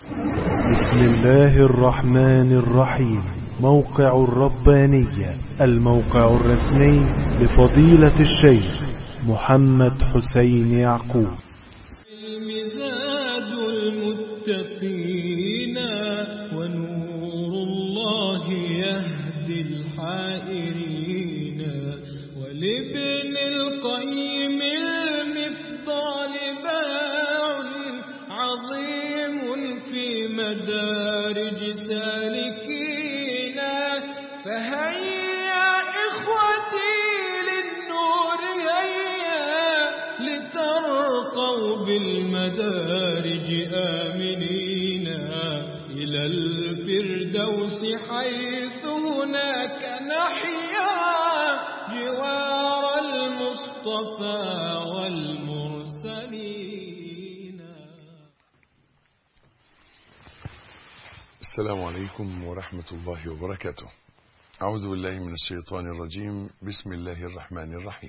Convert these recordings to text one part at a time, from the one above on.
بسم الله الرحمن الرحيم موقع الربانية الموقع الرسمي لفضيلة الشيخ محمد حسين يعقوب المزاد المتقين ونور الله يهدي الحائرين ولابن القيم المفضال باع عظيم في مدارج سالكين فهيا إخوتي للنور هيا لترقوا بالمدارج آمنين إلى الفردوس حيث هناك نحيا جوار المصطفى والمرسلين السلام عليكم ورحمة الله وبركاته أعوذ بالله من الشيطان الرجيم بسم الله الرحمن الرحيم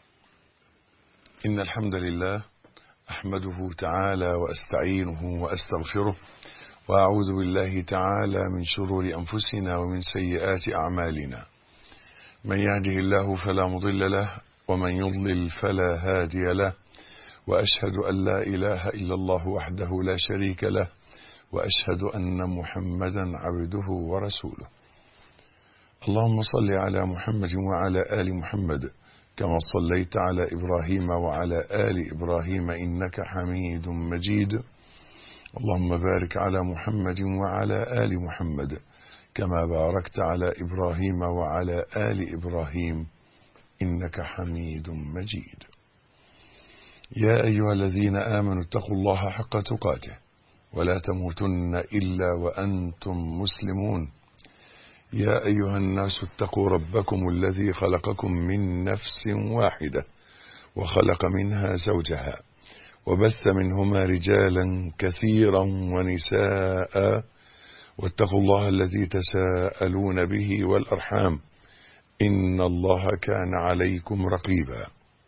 إن الحمد لله أحمده تعالى وأستعينه وأستغفره وأعوذ بالله تعالى من شرور أنفسنا ومن سيئات أعمالنا من يهده الله فلا مضل له ومن يضلل فلا هادي له وأشهد أن لا إله إلا الله وحده لا شريك له وأشهد أن محمدا عبده ورسوله اللهم صل على محمد وعلى آل محمد كما صليت على إبراهيم وعلى آل إبراهيم إنك حميد مجيد اللهم بارك على محمد وعلى آل محمد كما باركت على إبراهيم وعلى آل إبراهيم إنك حميد مجيد يا أيها الذين آمنوا اتقوا الله حق تقاته ولا تموتن إلا وأنتم مسلمون يا أيها الناس اتقوا ربكم الذي خلقكم من نفس واحدة وخلق منها زوجها وبث منهما رجالا كثيرا ونساء واتقوا الله الذي تساءلون به والأرحام إن الله كان عليكم رقيبا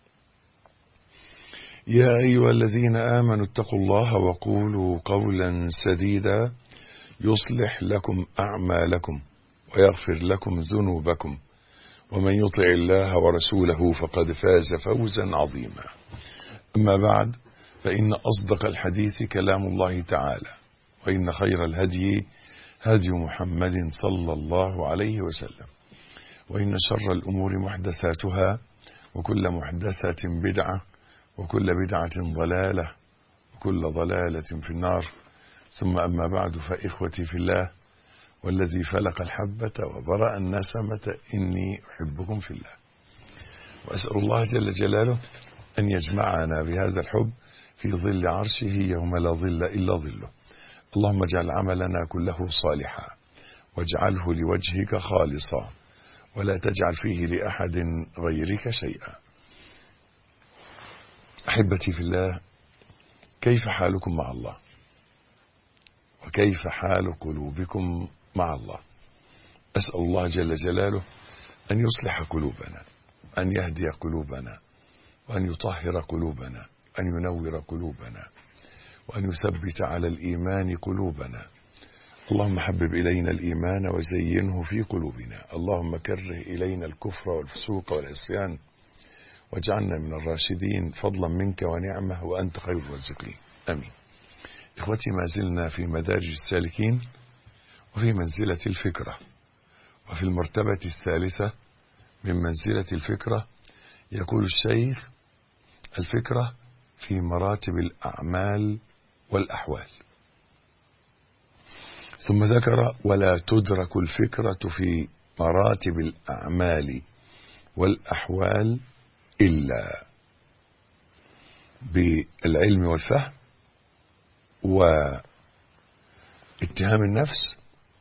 يا أيها الذين آمنوا اتقوا الله وقولوا قولا سديدا يصلح لكم أعمالكم ويغفر لكم ذنوبكم ومن يطع الله ورسوله فقد فاز فوزا عظيما أما بعد فإن أصدق الحديث كلام الله تعالى وإن خير الهدي هدي محمد صلى الله عليه وسلم وإن شر الأمور محدثاتها وكل محدثة بدعة وكل بدعة ضلالة وكل ضلالة في النار ثم أما بعد فإخوتي في الله والذي فلق الحبة وبرأ النسمة إني أحبكم في الله وأسأل الله جل جلاله أن يجمعنا بهذا الحب في ظل عرشه يوم لا ظل إلا ظله اللهم اجعل عملنا كله صالحا واجعله لوجهك خالصا ولا تجعل فيه لأحد غيرك شيئا أحبتي في الله كيف حالكم مع الله وكيف حال قلوبكم مع الله أسأل الله جل جلاله أن يصلح قلوبنا أن يهدي قلوبنا وأن يطهر قلوبنا أن ينور قلوبنا وأن يثبت على الإيمان قلوبنا اللهم حبب إلينا الإيمان وزينه في قلوبنا اللهم كره إلينا الكفر والفسوق والعصيان واجعلنا من الراشدين فضلا منك ونعمة وأنت خير الرازقين أمين إخوتي ما زلنا في مدارج السالكين وفي منزلة الفكرة وفي المرتبة الثالثة من منزلة الفكرة يقول الشيخ الفكرة في مراتب الأعمال والأحوال ثم ذكر ولا تدرك الفكرة في مراتب الأعمال والأحوال إلا بالعلم والفهم واتهام النفس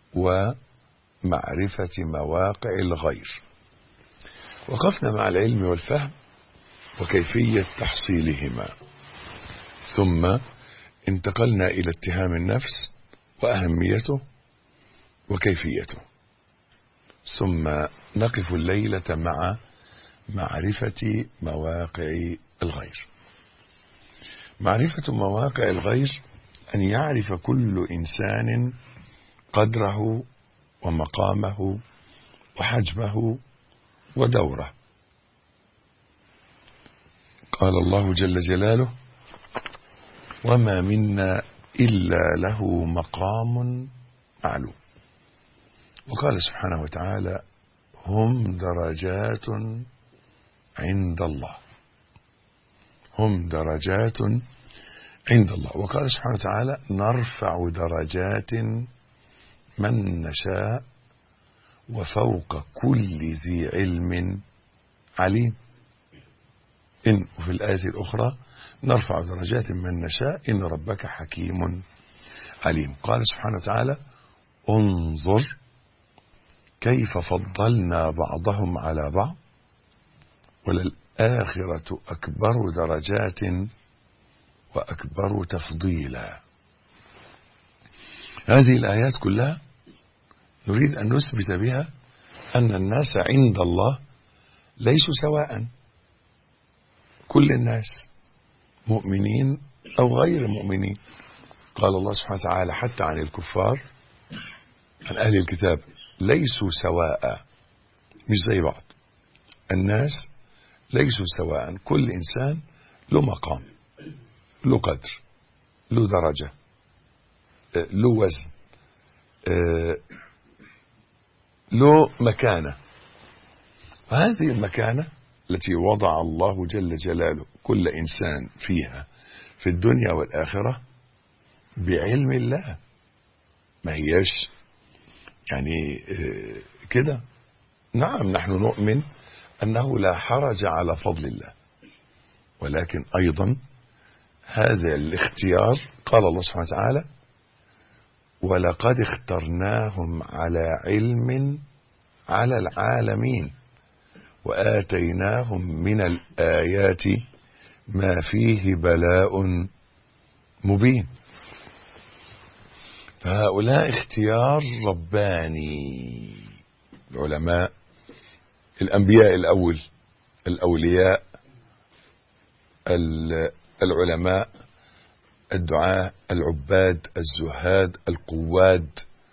ومعرفة مواقع الغير وقفنا مع العلم والفهم وكيفية تحصيلهما ثم انتقلنا إلى اتهام النفس وأهميته وكيفيته ثم نقف الليلة مع معرفة مواقع الغير معرفة مواقع الغير أن يعرف كل إنسان قدره ومقامه وحجمه ودوره قال الله جل جلاله وما منا إلا له مقام معلوم وقال سبحانه وتعالى هم درجات عند الله هم درجات عند الله وقال سبحانه وتعالى نرفع درجات من نشاء وفوق كل ذي علم عليم إن وفي الآية الأخرى نرفع درجات من نشاء إن ربك حكيم عليم قال سبحانه وتعالى انظر كيف فضلنا بعضهم على بعض وللآخرة أكبر درجات وأكبر تفضيلا هذه الآيات كلها نريد أن نثبت بها أن الناس عند الله ليسوا سواء كل الناس مؤمنين أو غير مؤمنين قال الله سبحانه وتعالى حتى عن الكفار عن أهل الكتاب ليسوا سواء مش زي بعض الناس ليسوا سواء كل إنسان له مقام له قدر له درجة له وزن له مكانة وهذه المكانة التي وضع الله جل جلاله كل إنسان فيها في الدنيا والآخرة بعلم الله ما هياش يعني كده نعم نحن نؤمن أنه لا حرج على فضل الله ولكن أيضا هذا الاختيار قال الله سبحانه وتعالى ولقد اخترناهم على علم على العالمين وآتيناهم من الآيات ما فيه بلاء مبين فهؤلاء اختيار رباني العلماء الأنبياء الأول الأولياء العلماء الدعاء العباد الزهاد القواد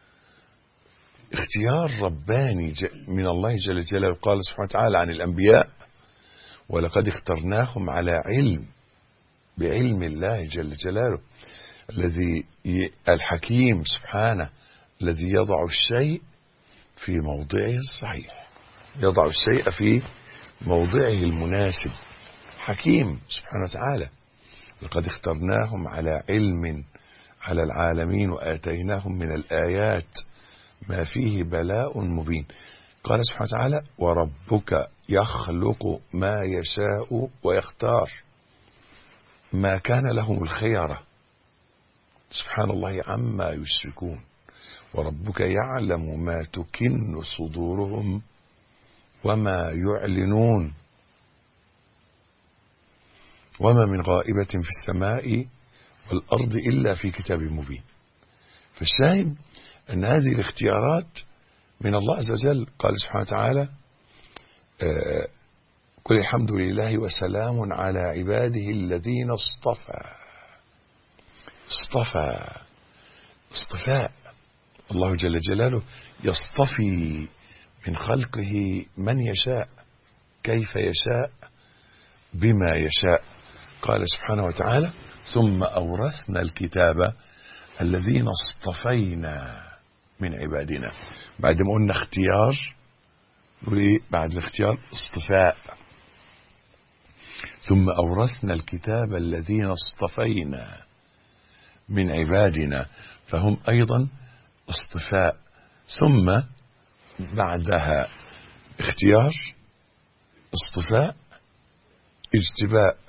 اختيار رباني من الله جل جلاله قال سبحانه وتعالى عن الأنبياء ولقد اخترناهم على علم بعلم الله جل جلاله الذي الحكيم سبحانه الذي يضع الشيء في موضعه الصحيح يضع الشيء في موضعه المناسب حكيم سبحانه وتعالى لقد اخترناهم على علم على العالمين وآتيناهم من الآيات ما فيه بلاء مبين قال سبحانه وتعالى وربك يخلق ما يشاء ويختار ما كان لهم الخيرة سبحان الله عما يشركون وربك يعلم ما تكن صدورهم وما يعلنون وما من غائبة في السماء والأرض إلا في كتاب مبين فالشاهد أن هذه الاختيارات من الله عز وجل قال سبحانه وتعالى آه قل الحمد لله وسلام على عباده الذين اصطفى اصطفى اصطفاء الله جل جلاله يصطفي من خلقه من يشاء كيف يشاء بما يشاء قال سبحانه وتعالى ثم أورثنا الكتاب الذين اصطفينا من عبادنا بعد ما قلنا اختيار بعد الاختيار اصطفاء ثم أورثنا الكتاب الذين اصطفينا من عبادنا فهم أيضا اصطفاء ثم بعدها اختيار اصطفاء اجتباء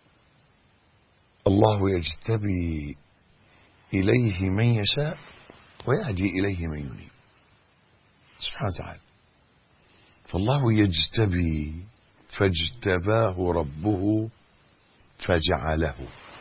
الله يجتبي إليه من يشاء ويهدي إليه من ينيب سبحانه وتعالى فالله يجتبي فاجتباه ربه فجعله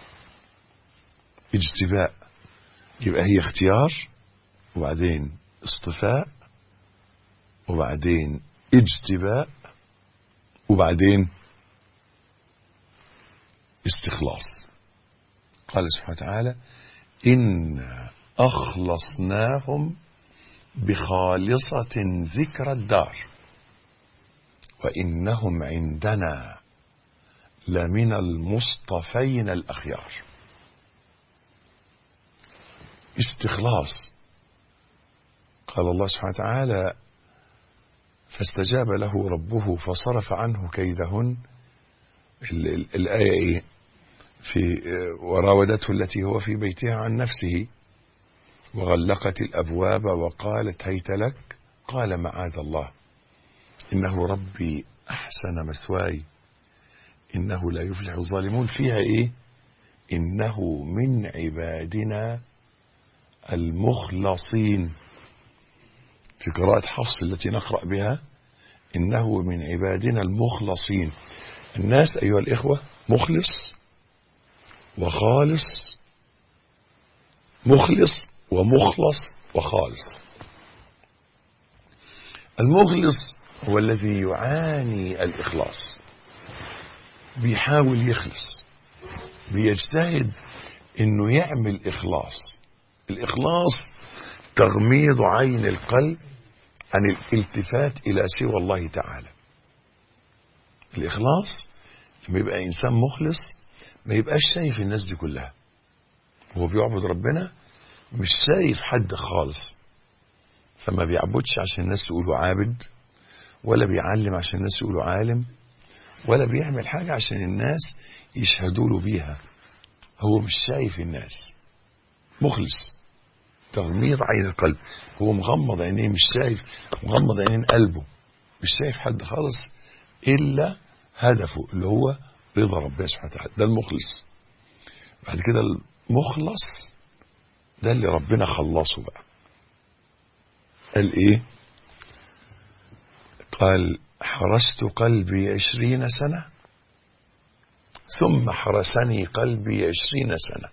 اجتباء يبقى هي اختيار وبعدين اصطفاء وبعدين اجتباء وبعدين استخلاص قال سبحانه وتعالى إنا أخلصناهم بخالصة ذكر الدار وإنهم عندنا لمن المصطفين الأخيار استخلاص قال الله سبحانه وتعالى فاستجاب له ربه فصرف عنه كيدهن ال- ال- الآية إيه في وراودته التي هو في بيتها عن نفسه وغلقت الأبواب وقالت هيت لك قال معاذ الله إنه ربي أحسن مسواي إنه لا يفلح الظالمون فيها إيه إنه من عبادنا المخلصين في قراءة حفص التي نقرأ بها إنه من عبادنا المخلصين الناس أيها الإخوة مخلص وخالص مخلص ومخلص وخالص المخلص هو الذي يعاني الإخلاص بيحاول يخلص بيجتهد انه يعمل اخلاص الاخلاص تغميض عين القلب عن الالتفات الى سوى الله تعالى الاخلاص لما يبقى انسان مخلص ما يبقاش شايف الناس دي كلها هو بيعبد ربنا مش شايف حد خالص فما بيعبدش عشان الناس تقوله عابد ولا بيعلم عشان الناس يقولوا عالم ولا بيعمل حاجة عشان الناس يشهدوا له بيها هو مش شايف الناس مخلص تغميض عين القلب هو مغمض عينيه مش شايف مغمض عينين قلبه مش شايف حد خالص إلا هدفه اللي هو رضا ربنا سبحانه وتعالى ده المخلص بعد كده المخلص ده اللي ربنا خلصه بقى قال ايه قال حرست قلبي عشرين سنة ثم حرسني قلبي عشرين سنة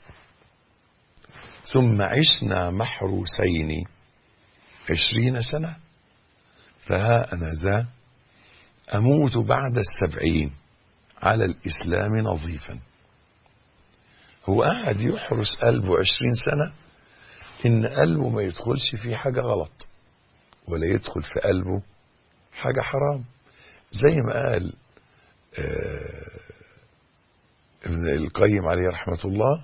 ثم عشنا محروسين عشرين سنة فها أنا ذا أموت بعد السبعين على الإسلام نظيفا هو قاعد يحرس قلبه عشرين سنة إن قلبه ما يدخلش فيه حاجة غلط ولا يدخل في قلبه حاجة حرام زي ما قال آه ابن القيم عليه رحمة الله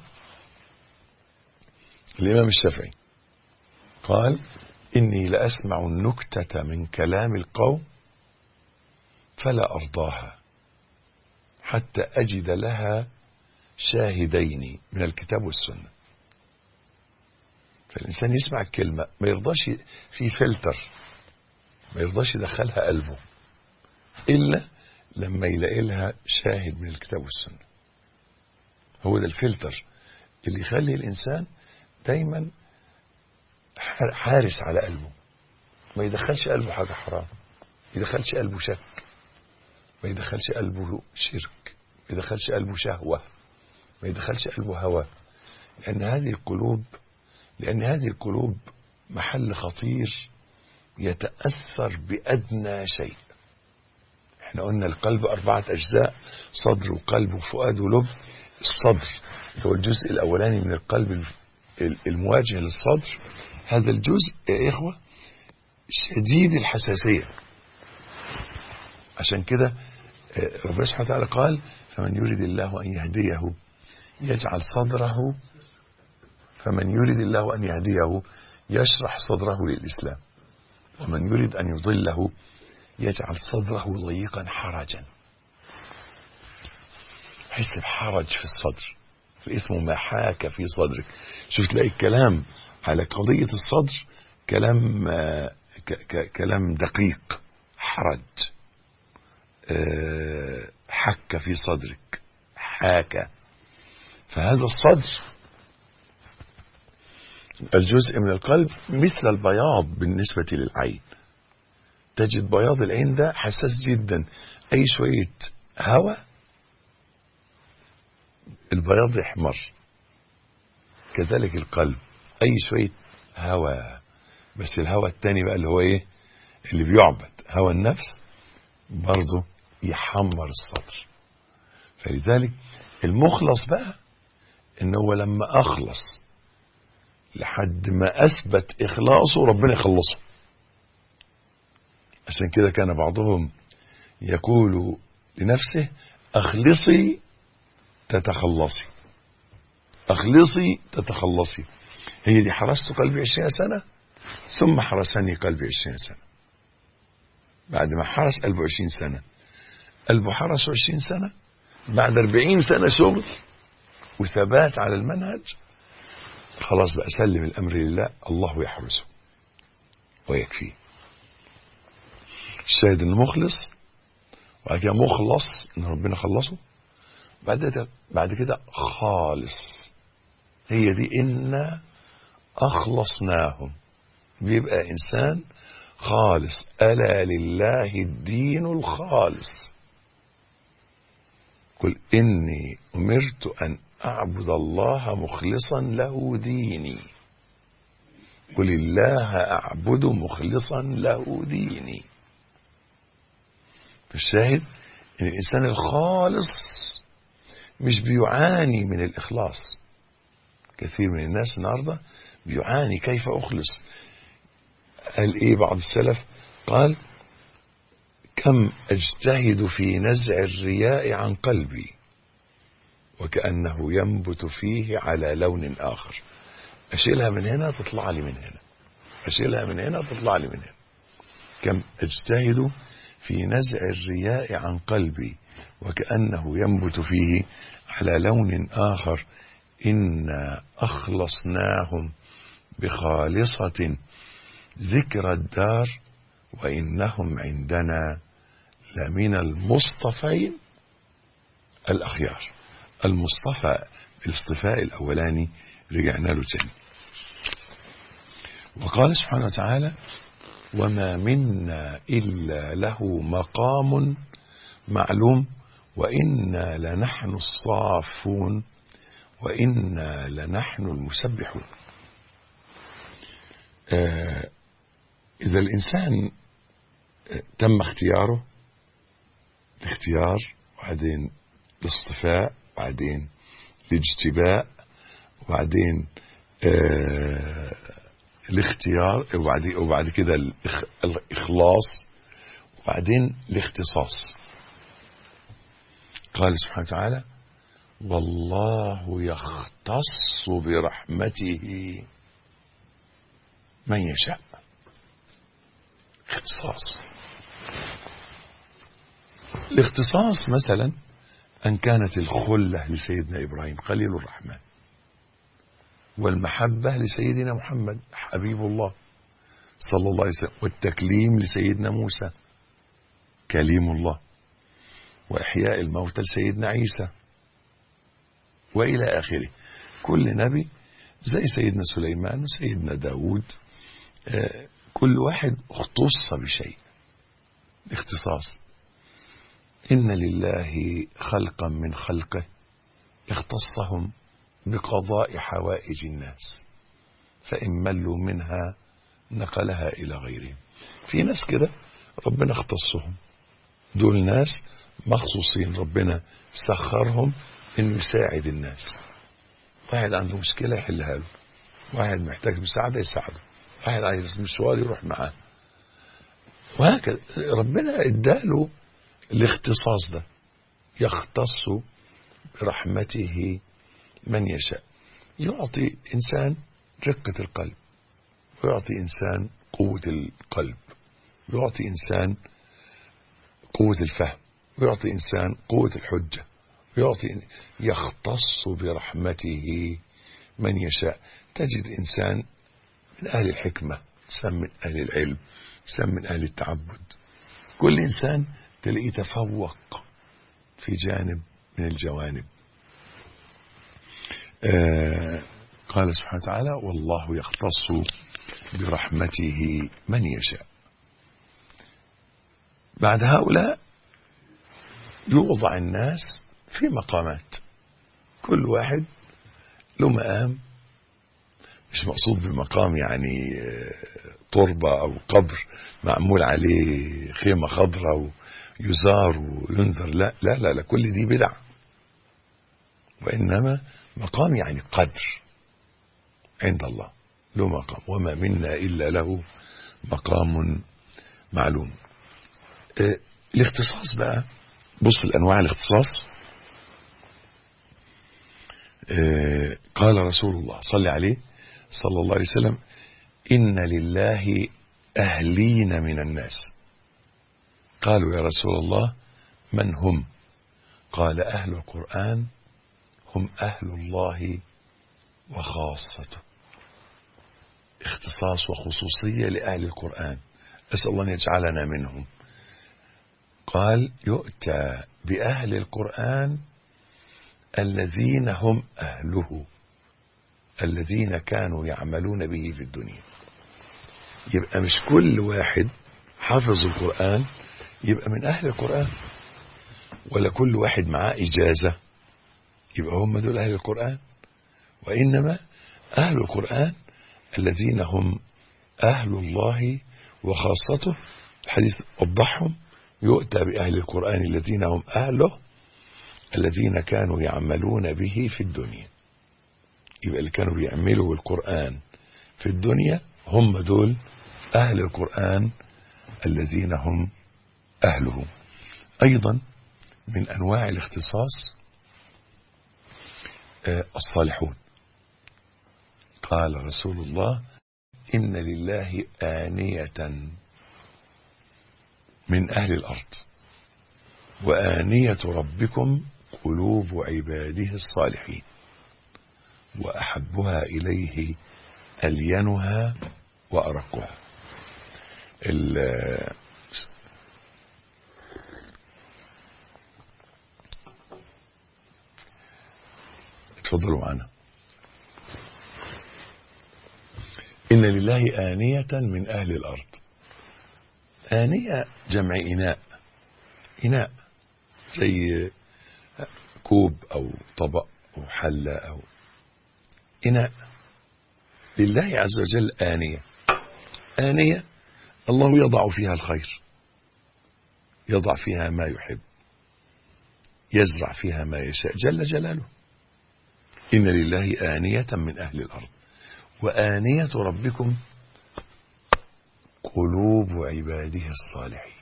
الإمام الشافعي قال إني لأسمع النكتة من كلام القوم فلا أرضاها حتى أجد لها شاهدين من الكتاب والسنة فالإنسان يسمع الكلمة ما يرضاش في فلتر ما يرضاش يدخلها قلبه إلا لما يلاقي لها شاهد من الكتاب والسنة هو ده الفلتر اللي يخلي الإنسان دايما حارس على قلبه ما يدخلش قلبه حاجة حرام ما يدخلش قلبه شك ما يدخلش قلبه شرك ما يدخلش قلبه شهوة ما يدخلش قلبه هوى لأن هذه القلوب لأن هذه القلوب محل خطير يتأثر بأدنى شيء احنا قلنا القلب أربعة أجزاء صدر وقلب وفؤاد ولب الصدر هو الجزء الأولاني من القلب المواجه للصدر هذا الجزء يا إخوة شديد الحساسية عشان كده ربنا سبحانه وتعالى قال فمن يريد الله أن يهديه يجعل صدره فمن يريد الله أن يهديه يشرح صدره للإسلام ومن يريد أن يضله يجعل صدره ضيقا حرجا حس بحرج في الصدر اسمه ما حاك في صدرك شوف تلاقي الكلام على قضية الصدر كلام ك ك كلام دقيق حرج حك في صدرك حاك فهذا الصدر الجزء من القلب مثل البياض بالنسبة للعين تجد بياض العين ده حساس جدا أي شوية هواء البياض يحمر كذلك القلب أي شوية هواء بس الهواء التاني بقى اللي هو إيه اللي بيعبد هواء النفس برضه يحمر الصدر فلذلك المخلص بقى إن هو لما أخلص لحد ما أثبت إخلاصه ربنا يخلصه عشان كده كان بعضهم يقول لنفسه أخلصي تتخلصي أخلصي تتخلصي هي دي حرست قلبي عشرين سنة ثم حرسني قلبي عشرين سنة بعد ما حرس قلبه عشرين سنة قلبه حرس عشرين سنة بعد أربعين سنة شغل وثبات على المنهج خلاص بقى سلم الأمر لله الله يحرسه ويكفيه الشاهد انه مخلص وبعد كده مخلص ان ربنا خلصه بعد كده بعد كده خالص هي دي إنا أخلصناهم بيبقى إنسان خالص ألا لله الدين الخالص قل إني أمرت أن أعبد الله مخلصا له ديني قل الله أعبد مخلصا له ديني فالشاهد إن الإنسان الخالص مش بيعاني من الإخلاص كثير من الناس النهاردة بيعاني كيف أخلص قال إيه بعض السلف قال كم أجتهد في نزع الرياء عن قلبي وكأنه ينبت فيه على لون آخر أشيلها من هنا تطلع لي من هنا أشيلها من هنا تطلع لي من هنا كم أجتهد في نزع الرياء عن قلبي وكأنه ينبت فيه على لون آخر إنا أخلصناهم بخالصة ذكر الدار وإنهم عندنا لمن المصطفين الأخيار المصطفى الاصطفاء الأولاني رجعنا له تاني وقال سبحانه وتعالى وما منا إلا له مقام معلوم وإنا لنحن الصافون وإنا لنحن المسبحون آه إذا الإنسان تم اختياره الاختيار وبعدين الاصطفاء وبعدين الاجتباء وبعدين آه الاختيار وبعد وبعد كده الإخ... الإخلاص وبعدين الاختصاص قال سبحانه وتعالى والله يختص برحمته من يشاء اختصاص الاختصاص مثلا أن كانت الخلة لسيدنا إبراهيم خليل الرحمن والمحبة لسيدنا محمد حبيب الله صلى الله عليه وسلم والتكليم لسيدنا موسى كليم الله وإحياء الموتى لسيدنا عيسى وإلى آخره كل نبي زي سيدنا سليمان وسيدنا داود كل واحد اختص بشيء اختصاص إن لله خلقا من خلقه اختصهم بقضاء حوائج الناس فإن ملوا منها نقلها إلى غيرهم في ناس كده ربنا اختصهم دول ناس مخصوصين ربنا سخرهم انه يساعد الناس واحد عنده مشكلة يحلها له واحد محتاج مساعدة يساعده واحد عايز مشوار يروح معاه وهكذا ربنا اداله الاختصاص ده يختص برحمته من يشاء يعطي إنسان رقة القلب ويعطي إنسان قوة القلب ويعطي إنسان قوة الفهم ويعطي إنسان قوة الحجة ويعطي يختص برحمته من يشاء تجد إنسان من أهل الحكمة إنسان من أهل العلم إنسان من أهل التعبد كل إنسان تلاقيه تفوق في جانب من الجوانب آه قال سبحانه وتعالى والله يختص برحمته من يشاء بعد هؤلاء يوضع الناس في مقامات كل واحد له مقام مش مقصود بالمقام يعني تربة أو قبر معمول عليه خيمة خضراء ويزار وينذر لا لا لا, لا كل دي بدع وإنما مقام يعني قدر عند الله له مقام وما منا إلا له مقام معلوم اه الاختصاص بقى بص الأنواع الاختصاص اه قال رسول الله صلى عليه صلى الله عليه وسلم إن لله أهلين من الناس قالوا يا رسول الله من هم قال أهل القرآن هم أهل الله وخاصته اختصاص وخصوصية لأهل القرآن أسأل الله أن يجعلنا منهم قال يؤتى بأهل القرآن الذين هم أهله الذين كانوا يعملون به في الدنيا يبقى مش كل واحد حافظ القرآن يبقى من أهل القرآن ولا كل واحد معاه إجازة يبقى هم دول أهل القرآن وإنما أهل القرآن الذين هم أهل الله وخاصته الحديث وضحهم يؤتى بأهل القرآن الذين هم أهله الذين كانوا يعملون به في الدنيا يبقى اللي كانوا بيعملوا القرآن في الدنيا هم دول أهل القرآن الذين هم أهله أيضا من أنواع الاختصاص الصالحون قال رسول الله إن لله آنية من أهل الأرض وآنية ربكم قلوب عباده الصالحين وأحبها إليه ألينها وأرقها اتفضلوا معنا إن لله آنية من أهل الأرض آنية جمع إناء إناء زي كوب أو طبق أو حلة أو إناء لله عز وجل آنية آنية الله يضع فيها الخير يضع فيها ما يحب يزرع فيها ما يشاء جل جلاله إن لله آنية من أهل الأرض وآنية ربكم قلوب عباده الصالحين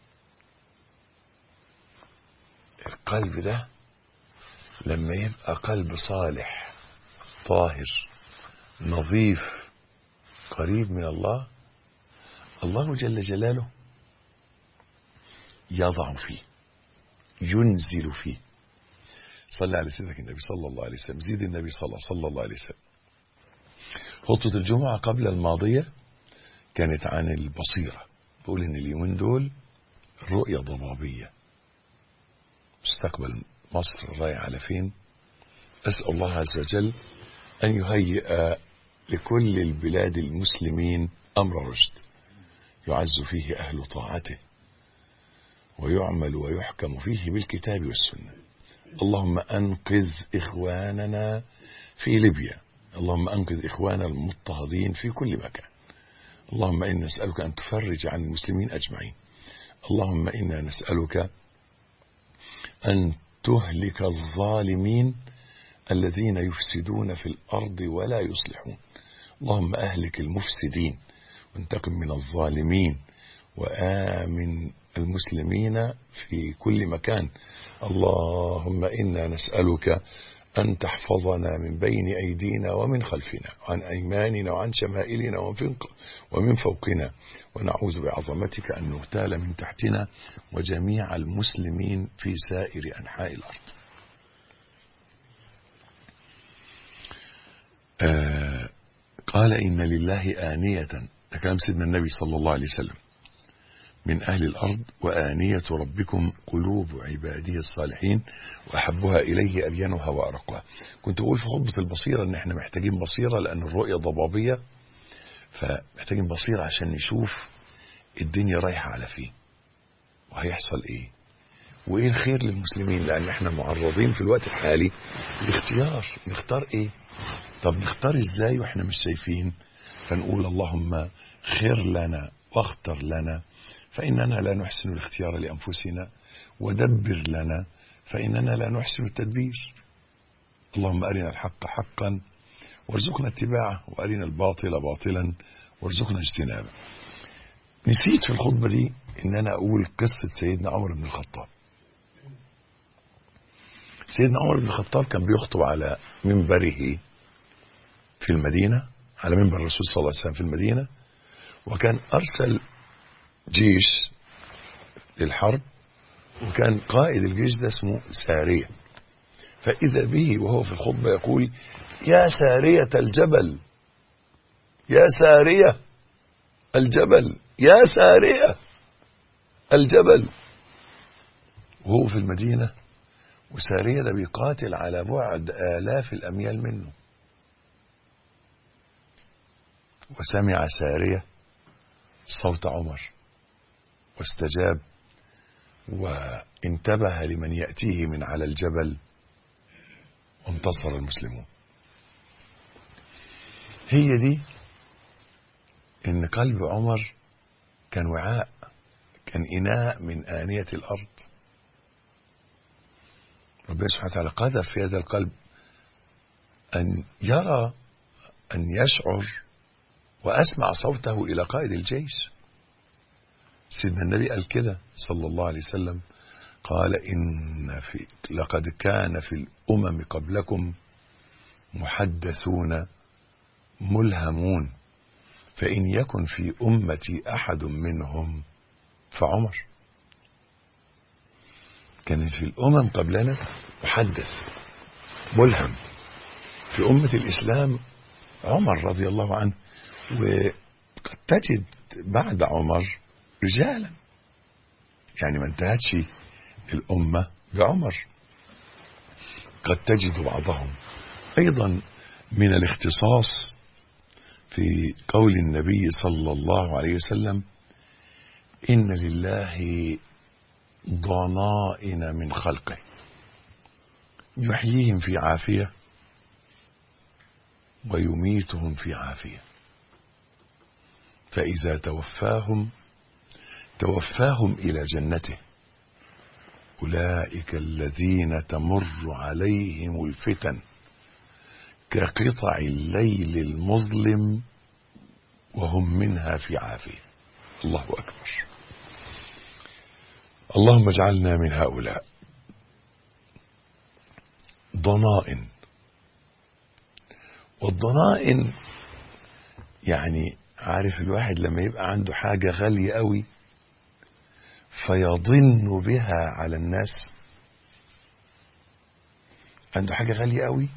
القلب ده لما يبقى قلب صالح طاهر نظيف قريب من الله الله جل جلاله يضع فيه ينزل فيه صلى على سيدك النبي صلى الله عليه وسلم زيد النبي صلى, صلى الله عليه وسلم خطبة الجمعة قبل الماضية كانت عن البصيرة بقول ان اليومين دول الرؤية ضبابية مستقبل مصر رايح على فين أسأل الله عز وجل أن يهيئ لكل البلاد المسلمين أمر رشد يعز فيه أهل طاعته ويعمل ويحكم فيه بالكتاب والسنة اللهم أنقذ إخواننا في ليبيا اللهم أنقذ إخواننا المضطهدين في كل مكان اللهم إنا نسألك أن تفرج عن المسلمين أجمعين اللهم إنا نسألك أن تهلك الظالمين الذين يفسدون في الأرض ولا يصلحون اللهم أهلك المفسدين وانتقم من الظالمين وآمن المسلمين في كل مكان اللهم إنا نسألك أن تحفظنا من بين أيدينا ومن خلفنا وعن أيماننا وعن شمائلنا ومن فوقنا ونعوذ بعظمتك أن نغتال من تحتنا وجميع المسلمين في سائر أنحاء الأرض آه قال إن لله آنية ده كلام سيدنا النبي صلى الله عليه وسلم من أهل الأرض وآنية ربكم قلوب عباده الصالحين وأحبها إليه ألينها وأرقها كنت بقول في خطبة البصيرة أن احنا محتاجين بصيرة لأن الرؤية ضبابية فمحتاجين بصيرة عشان نشوف الدنيا رايحة على فين وهيحصل إيه وإيه الخير للمسلمين لأن احنا معرضين في الوقت الحالي لاختيار نختار إيه طب نختار إزاي وإحنا مش شايفين فنقول اللهم خير لنا واختر لنا فإننا لا نحسن الاختيار لأنفسنا ودبر لنا فإننا لا نحسن التدبير اللهم أرنا الحق حقا وارزقنا اتباعه وارنا الباطل باطلا وارزقنا اجتنابه نسيت في الخطبة دي ان انا اقول قصة سيدنا عمر بن الخطاب سيدنا عمر بن الخطاب كان بيخطب على منبره في المدينة على منبر الرسول صلى الله عليه وسلم في المدينة وكان أرسل جيش للحرب وكان قائد الجيش ده اسمه سارية فإذا به وهو في الخطبة يقول يا سارية الجبل يا سارية الجبل يا سارية الجبل وهو في المدينة وسارية ده بيقاتل على بعد آلاف الأميال منه وسمع سارية صوت عمر واستجاب وانتبه لمن يأتيه من على الجبل وانتصر المسلمون هي دي ان قلب عمر كان وعاء كان اناء من آنية الارض ربنا سبحانه وتعالى قذف في هذا القلب ان يرى ان يشعر واسمع صوته الى قائد الجيش سيدنا النبي قال كده صلى الله عليه وسلم قال إن في لقد كان في الأمم قبلكم محدثون ملهمون فإن يكن في أمتي أحد منهم فعمر كانت في الأمم قبلنا محدث ملهم في أمة الإسلام عمر رضي الله عنه وقد تجد بعد عمر رجالا يعني ما انتهتش الأمة بعمر قد تجد بعضهم أيضا من الاختصاص في قول النبي صلى الله عليه وسلم إن لله ضنائن من خلقه يحييهم في عافية ويميتهم في عافية فإذا توفاهم توفاهم إلى جنته أولئك الذين تمر عليهم الفتن كقطع الليل المظلم وهم منها في عافية الله أكبر اللهم اجعلنا من هؤلاء ضنائن والضنائن يعني عارف الواحد لما يبقى عنده حاجة غالية قوي فيضن بها على الناس عنده حاجة غالية قوي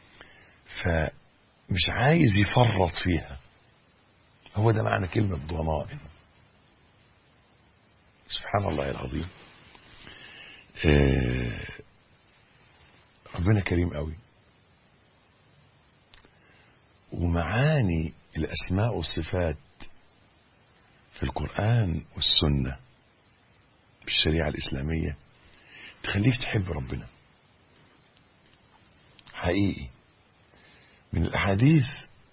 فمش عايز يفرط فيها هو ده معنى كلمة ضنائن سبحان الله العظيم آه ربنا كريم قوي ومعاني الأسماء والصفات في القرآن والسنة في الشريعة الإسلامية تخليك تحب ربنا حقيقي من الأحاديث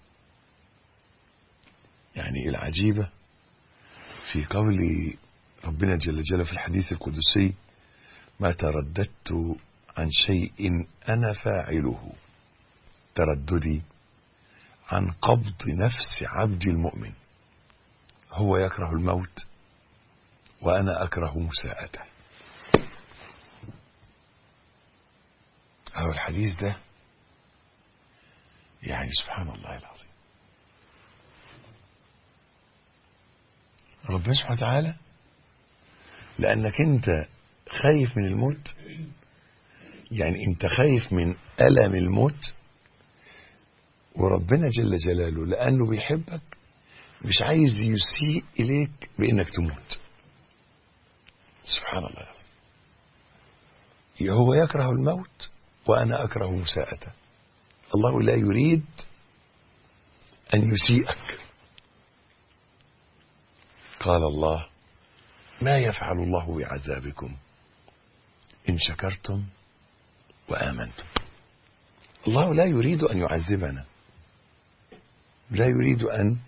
يعني العجيبة في قول ربنا جل جلاله في الحديث القدسي ما ترددت عن شيء أنا فاعله ترددي عن قبض نفس عبد المؤمن هو يكره الموت وأنا أكره مساءته أو الحديث ده يعني سبحان الله العظيم ربنا سبحانه وتعالى لأنك أنت خايف من الموت يعني أنت خايف من ألم الموت وربنا جل جلاله لأنه بيحبك مش عايز يسيء إليك بإنك تموت سبحان الله العظيم هو يكره الموت وأنا أكره مساءته الله لا يريد أن يسيئك قال الله ما يفعل الله بعذابكم إن شكرتم وآمنتم الله لا يريد أن يعذبنا لا يريد أن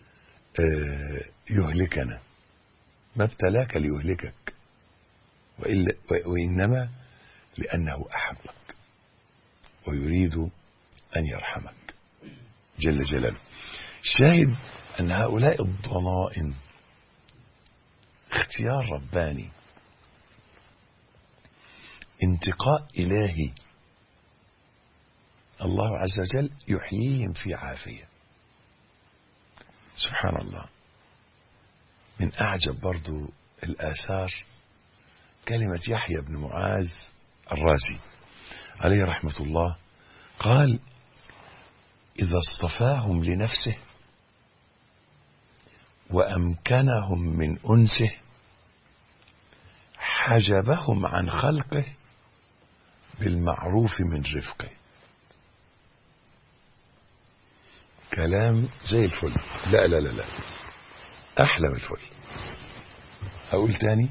يهلكنا ما ابتلاك ليهلكك وإلا وإنما لأنه أحبك ويريد أن يرحمك جل جلاله الشاهد أن هؤلاء الضنائن اختيار رباني انتقاء إلهي الله عز وجل يحييهم في عافية سبحان الله من أعجب برضو الآثار كلمة يحيى بن معاذ الرازي عليه رحمة الله قال إذا اصطفاهم لنفسه وأمكنهم من أنسه حجبهم عن خلقه بالمعروف من رفقه كلام زي الفل لا لا لا لا أحلى من الفل أقول تاني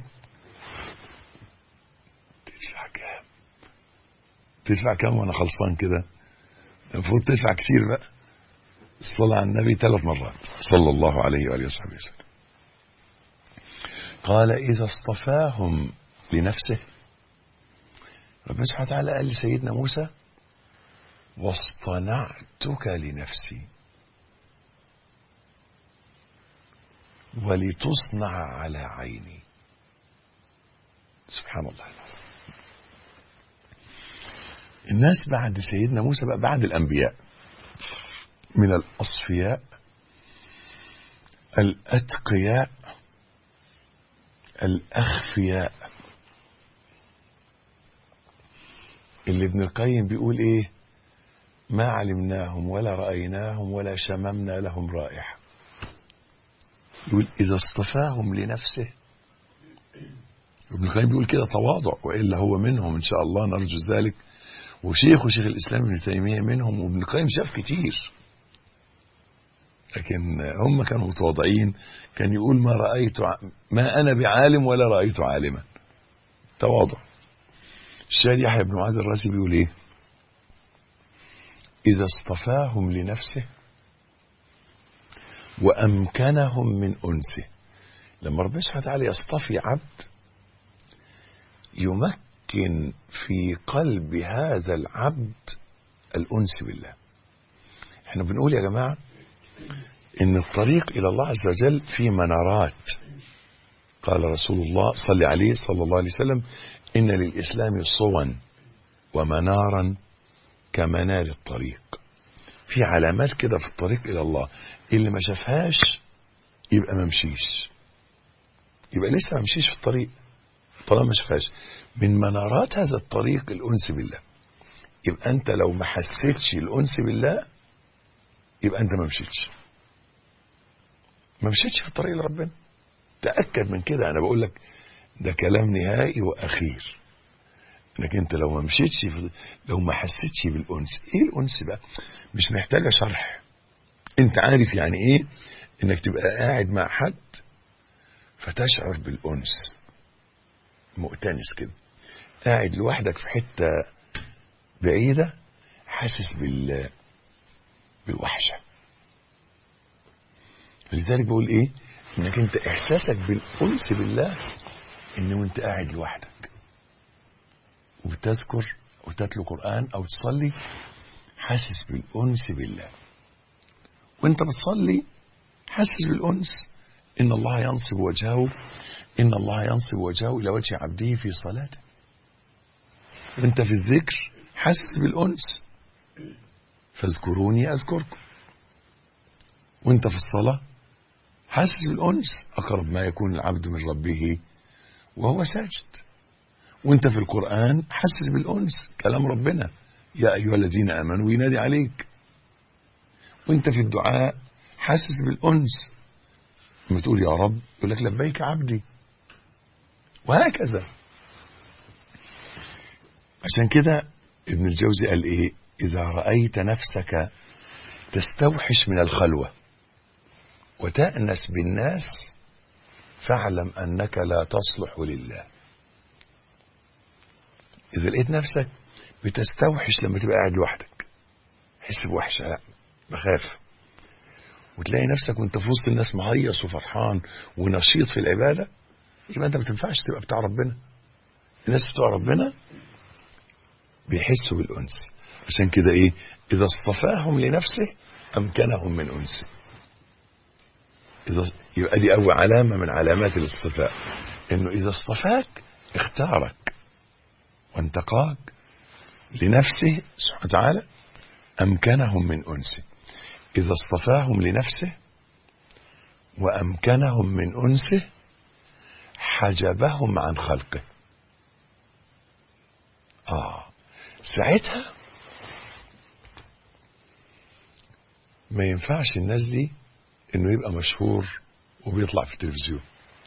تدفع كام تدفع كام وأنا خلصان كده المفروض تدفع كتير بقى الصلاة على النبي ثلاث مرات صلى الله عليه وآله وصحبه وسلم قال إذا اصطفاهم لنفسه ربنا سبحانه وتعالى قال لسيدنا موسى واصطنعتك لنفسي ولتصنع على عيني سبحان الله العظيم الناس بعد سيدنا موسى بقى بعد الأنبياء من الأصفياء الأتقياء الأخفياء اللي ابن القيم بيقول إيه ما علمناهم ولا رأيناهم ولا شممنا لهم رائحة يقول إذا اصطفاهم لنفسه ابن القيم بيقول كده تواضع وإلا هو منهم إن شاء الله نرجو ذلك وشيخ وشيخ الإسلام ابن تيمية منهم وابن القيم شاف كتير لكن هم كانوا متواضعين كان يقول ما رأيت ما أنا بعالم ولا رأيت عالما تواضع الشاهد يحيى بن معاذ الرازي بيقول ايه إذا اصطفاهم لنفسه وأمكنهم من أنسه لما ربنا سبحانه وتعالى يصطفي عبد يمكن في قلب هذا العبد الأنس بالله احنا بنقول يا جماعة ان الطريق الى الله عز وجل في منارات قال رسول الله صلى عليه صلى الله عليه وسلم ان للاسلام صوا ومنارا كمنار الطريق في علامات كده في الطريق الى الله اللي ما شافهاش يبقى ما مشيش يبقى لسه ما مشيش في الطريق طالما ما شافهاش من منارات هذا الطريق الانس بالله يبقى انت لو ما حسيتش الانس بالله يبقى انت ما مشيتش ما مشيتش في الطريق لربنا تاكد من كده انا بقول لك ده كلام نهائي واخير انك انت لو ما مشيتش في لو ما حسيتش بالانس ايه الانس بقى مش محتاجه شرح انت عارف يعني ايه انك تبقى قاعد مع حد فتشعر بالانس مؤتنس كده قاعد لوحدك في حته بعيده حاسس بال بالوحشه لذلك بقول ايه انك انت احساسك بالانس بالله ان وانت قاعد لوحدك وبتذكر وتتلو قران او تصلي حاسس بالانس بالله وانت بتصلي حاسس بالانس ان الله ينصب وجهه ان الله ينصب وجهه الى وجه عبده في صلاته وانت في الذكر حاسس بالانس فاذكروني اذكركم وانت في الصلاه حاسس بالانس اقرب ما يكون العبد من ربه وهو ساجد وانت في القران حاسس بالانس كلام ربنا يا ايها الذين امنوا ينادي عليك وانت في الدعاء حاسس بالانس لما تقول يا رب يقول لك لبيك عبدي وهكذا عشان كده ابن الجوزي قال ايه اذا رايت نفسك تستوحش من الخلوه وتأنس بالناس فاعلم أنك لا تصلح لله إذا لقيت نفسك بتستوحش لما تبقى قاعد لوحدك حس بوحشة لا بخاف وتلاقي نفسك وانت في وسط الناس مهيص وفرحان ونشيط في العبادة يبقى انت ما تنفعش تبقى بتاع ربنا الناس بتوع ربنا بيحسوا بالأنس عشان كده ايه إذا اصطفاهم لنفسه أمكنهم من أنسه إذا يبقى دي أول علامة من علامات الاصطفاء إنه إذا اصطفاك اختارك وانتقاك لنفسه سبحانه وتعالى أمكنهم من أنسه إذا اصطفاهم لنفسه وأمكنهم من أنسه حجبهم عن خلقه آه ساعتها ما ينفعش الناس دي انه يبقى مشهور وبيطلع في التلفزيون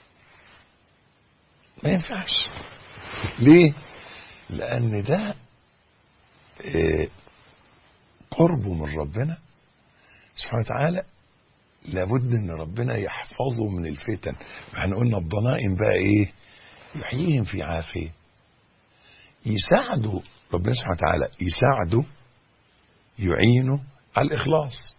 ما ينفعش ليه لان ده آه، قربه من ربنا سبحانه وتعالى لابد ان ربنا يحفظه من الفتن احنا قلنا الضنائم بقى ايه يحييهم في عافيه يساعده ربنا سبحانه وتعالى يساعده يعينه على الاخلاص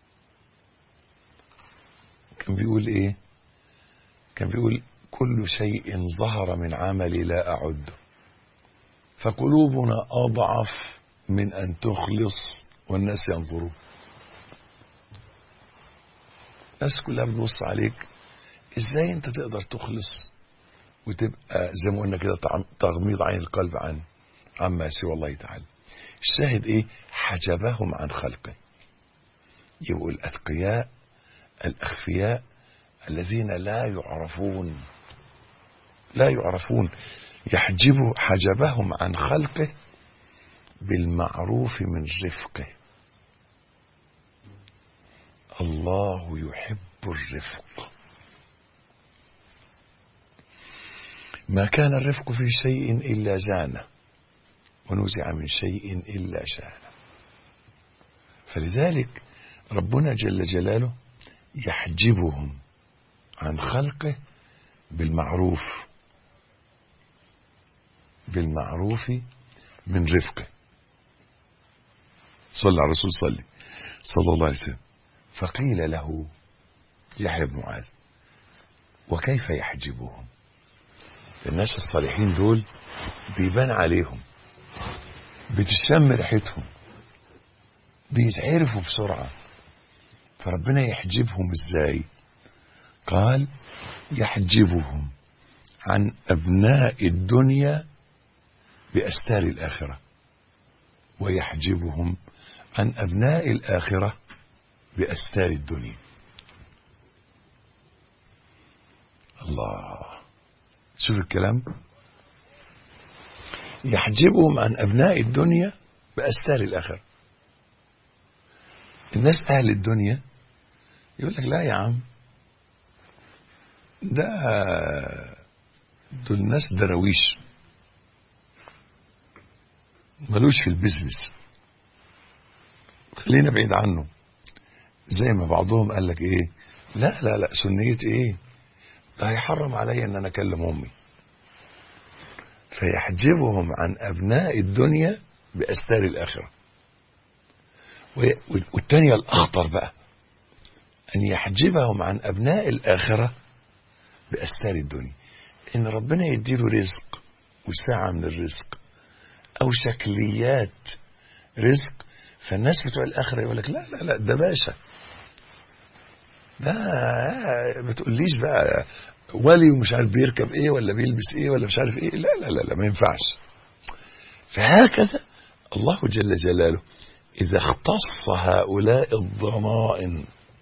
كان بيقول ايه كان بيقول كل شيء ظهر من عملي لا اعده فقلوبنا اضعف من ان تخلص والناس ينظرون الناس كلها بتبص عليك ازاي انت تقدر تخلص وتبقى زي ما قلنا كده طعم- تغميض عين القلب عن عما سوى الله تعالى الشاهد ايه حجبهم عن خلقه يبقوا الاتقياء الاخفياء الذين لا يعرفون لا يعرفون يحجب حجبهم عن خلقه بالمعروف من رفقه الله يحب الرفق ما كان الرفق في شيء إلا زانه ونزع من شيء إلا شانه فلذلك ربنا جل جلاله يحجبهم عن خلقه بالمعروف بالمعروف من رفقه صلى على الرسول صلي صلى الله عليه وسلم فقيل له يحيى بن معاذ وكيف يحجبهم الناس الصالحين دول بيبان عليهم بتشم ريحتهم بيتعرفوا بسرعة فربنا يحجبهم ازاي قال يحجبهم عن أبناء الدنيا بأستار الآخرة ويحجبهم عن أبناء الآخرة بأستار الدنيا الله شوف الكلام يحجبهم عن أبناء الدنيا بأستار الآخرة الناس أهل الدنيا يقول لك لا يا عم ده دول ناس درويش ملوش في البيزنس خلينا بعيد عنه زي ما بعضهم قال لك ايه لا لا لا سنية ايه ده هيحرم عليا ان انا اكلم امي فيحجبهم عن ابناء الدنيا باستار الاخره و- والتانية الاخطر بقى ان يحجبهم عن ابناء الاخره باستار الدنيا ان ربنا يديله رزق وسعه من الرزق او شكليات رزق فالناس بتوع الاخره يقول لك لا لا لا ده باشا ده ما تقوليش بقى ولي ومش عارف بيركب ايه ولا بيلبس ايه ولا مش عارف ايه لا لا لا, لا ما ينفعش فهكذا الله جل جلاله اذا اختص هؤلاء الضمائن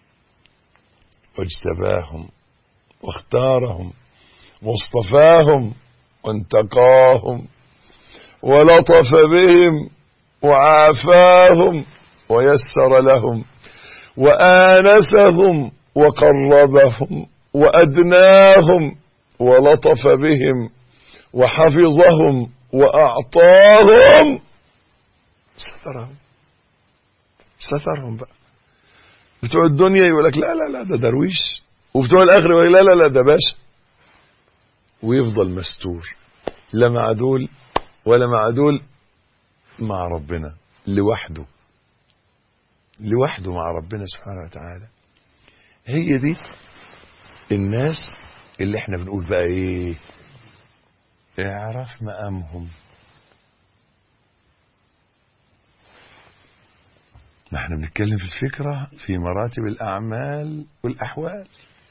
واجتباهم واختارهم واصطفاهم وانتقاهم ولطف بهم وعافاهم ويسر لهم وآنسهم وقربهم وأدناهم ولطف بهم وحفظهم وأعطاهم سترهم سترهم بقى بتوع الدنيا يقول لك لا لا لا ده درويش وبتوع الآخرة يقول لك لا لا لا ده باشا ويفضل مستور لا مع دول ولا مع دول مع ربنا لوحده لوحده مع ربنا سبحانه وتعالى هي دي الناس اللي احنا بنقول بقى ايه اعرف مقامهم ما احنا بنتكلم في الفكرة في مراتب الأعمال والأحوال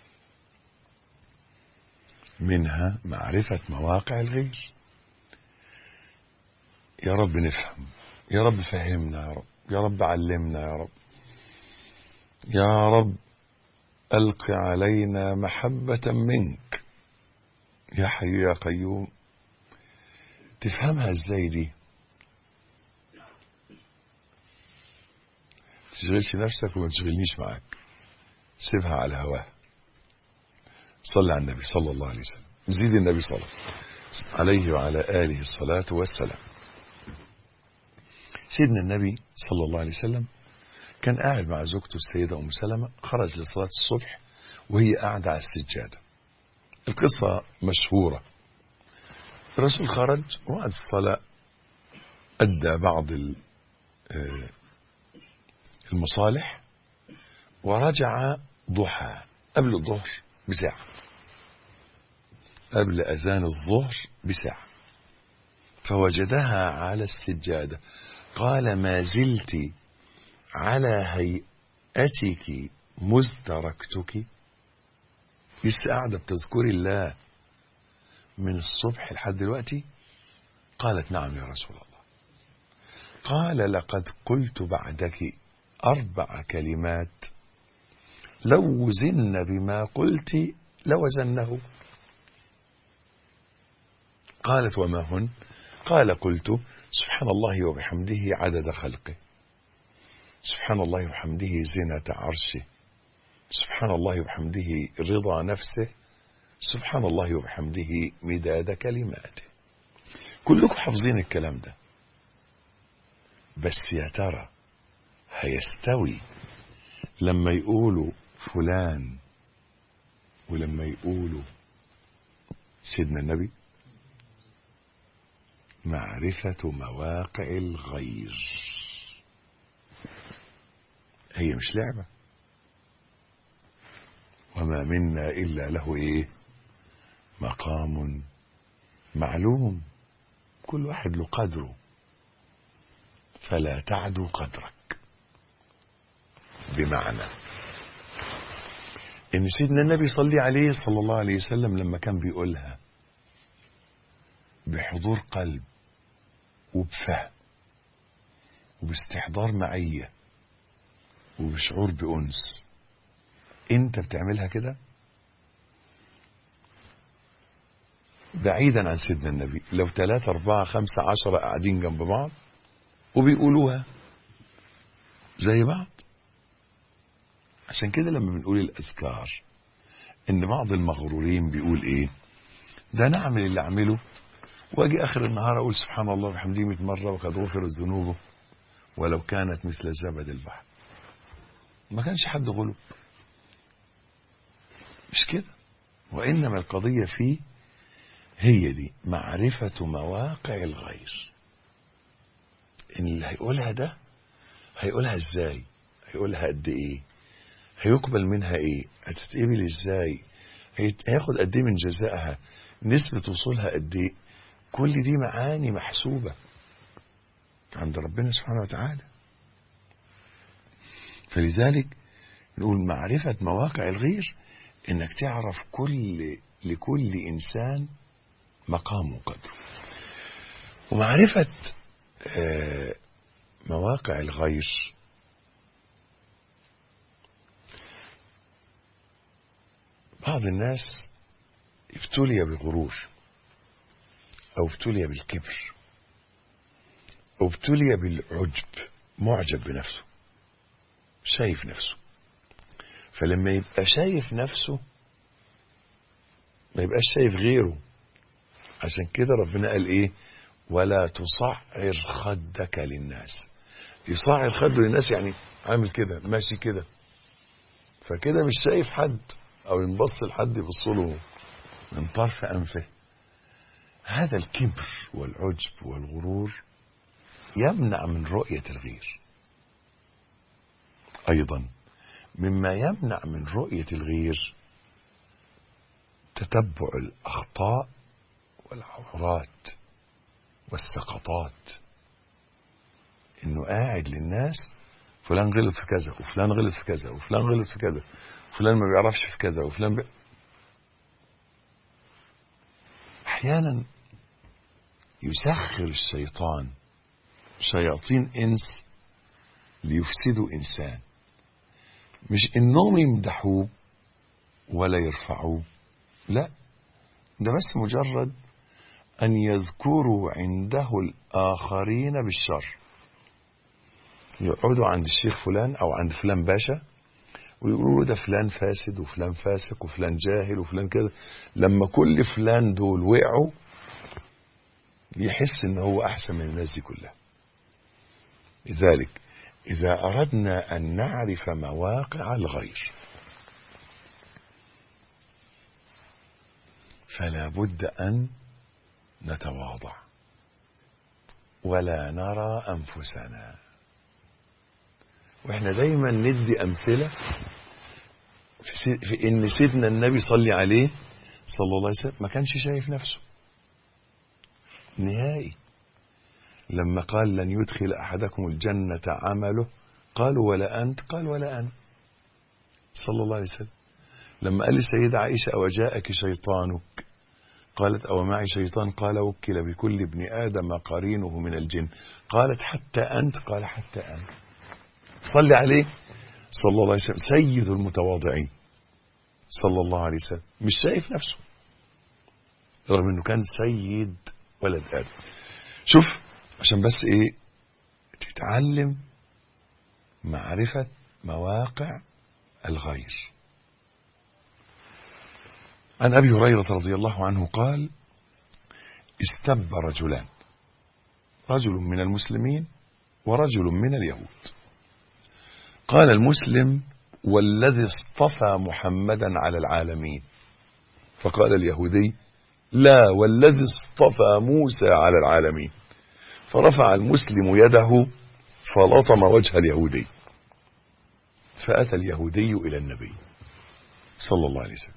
منها معرفة مواقع الغير يا رب نفهم يا رب فهمنا يا رب يا رب علمنا يا رب يا رب ألق علينا محبة منك يا حي يا قيوم تفهمها ازاي دي تشغلش نفسك وما تشغلنيش معاك سيبها على هواها صلى على النبي صلى الله عليه وسلم زيد النبي صلى عليه وعلى آله الصلاة والسلام سيدنا النبي صلى الله عليه وسلم كان قاعد مع زوجته السيدة أم سلمة خرج لصلاة الصبح وهي قاعدة على السجادة القصة مشهورة الرسول خرج وبعد الصلاة أدى بعض المصالح ورجع ضحى قبل الظهر بساعة قبل أذان الظهر بساعة فوجدها على السجادة قال ما زلت على هيئتك مذ تركتك لسه قاعدة بتذكري الله من الصبح لحد دلوقتي قالت نعم يا رسول الله قال لقد قلت بعدك أربع كلمات لو وزن بما قلت لوزنه قالت وما هن قال قلت سبحان الله وبحمده عدد خلقه سبحان الله وبحمده زينة عرشه سبحان الله وبحمده رضا نفسه سبحان الله وبحمده مداد كلماته كلكم حافظين الكلام ده بس يا ترى هيستوي لما يقولوا فلان ولما يقولوا سيدنا النبي معرفة مواقع الغير هي مش لعبة وما منا إلا له إيه مقام معلوم كل واحد له قدره فلا تعدو قدرك بمعنى ان سيدنا النبي صلي عليه صلى الله عليه وسلم لما كان بيقولها بحضور قلب وبفهم وباستحضار معية وبشعور بأنس انت بتعملها كده بعيدا عن سيدنا النبي لو ثلاثة أربعة خمسة عشرة قاعدين جنب بعض وبيقولوها زي بعض عشان كده لما بنقول الأذكار إن بعض المغرورين بيقول إيه ده أنا أعمل اللي أعمله وأجي آخر النهار أقول سبحان الله وبحمده 100 مرة وقد غفرت ذنوبه ولو كانت مثل زبد البحر ما كانش حد غلب مش كده وإنما القضية فيه هي دي معرفة مواقع الغير إن اللي هيقولها ده هيقولها إزاي هيقولها قد إيه هيقبل منها إيه هتتقبل إزاي هياخد قد إيه من جزائها نسبة وصولها قد إيه كل دي معاني محسوبة عند ربنا سبحانه وتعالى فلذلك نقول معرفة مواقع الغير انك تعرف كل لكل انسان مقام وقدره ومعرفة مواقع الغير بعض الناس ابتلي بغرور او ابتلي بالكبر او ابتلي بالعجب معجب بنفسه شايف نفسه فلما يبقى شايف نفسه ما يبقاش شايف غيره عشان كده ربنا قال ايه ولا تصعر خدك للناس يصعر خده للناس يعني عامل كده ماشي كده فكده مش شايف حد او ينبص لحد يبص له من طرف انفه هذا الكبر والعجب والغرور يمنع من رؤية الغير ايضا مما يمنع من رؤية الغير تتبع الأخطاء والعورات والسقطات إنه قاعد للناس فلان غلط في كذا وفلان غلط في كذا وفلان غلط في كذا وفلان ما بيعرفش في كذا وفلان بي... احيانا يسخر الشيطان شياطين انس ليفسدوا انسان مش انهم يمدحوه ولا يرفعوه لا ده بس مجرد ان يذكروا عنده الاخرين بالشر يقعدوا عند الشيخ فلان او عند فلان باشا ويقولوا له ده فلان فاسد وفلان فاسق وفلان جاهل وفلان كده لما كل فلان دول وقعوا يحس ان هو احسن من الناس دي كلها لذلك اذا اردنا ان نعرف مواقع الغير فلا بد ان نتواضع ولا نرى انفسنا واحنا دايما ندي امثله في, سي... في ان سيدنا النبي صلي عليه صلى الله عليه وسلم ما كانش شايف نفسه نهائي لما قال لن يدخل احدكم الجنه عمله قالوا ولا انت قال ولا انا صلى الله عليه وسلم لما قال للسيدة عائشة أو جاءك شيطانك قالت أو معي شيطان قال وكل بكل ابن آدم قرينه من الجن قالت حتى أنت قال حتى أنا صلي عليه صلى الله عليه وسلم سيد المتواضعين صلى الله عليه وسلم مش شايف نفسه رغم انه كان سيد ولد ادم شوف عشان بس ايه تتعلم معرفة مواقع الغير عن ابي هريرة رضي الله عنه قال استب رجلان رجل من المسلمين ورجل من اليهود قال المسلم والذي اصطفى محمدا على العالمين فقال اليهودي لا والذي اصطفى موسى على العالمين فرفع المسلم يده فلطم وجه اليهودي فأتى اليهودي إلى النبي صلى الله عليه وسلم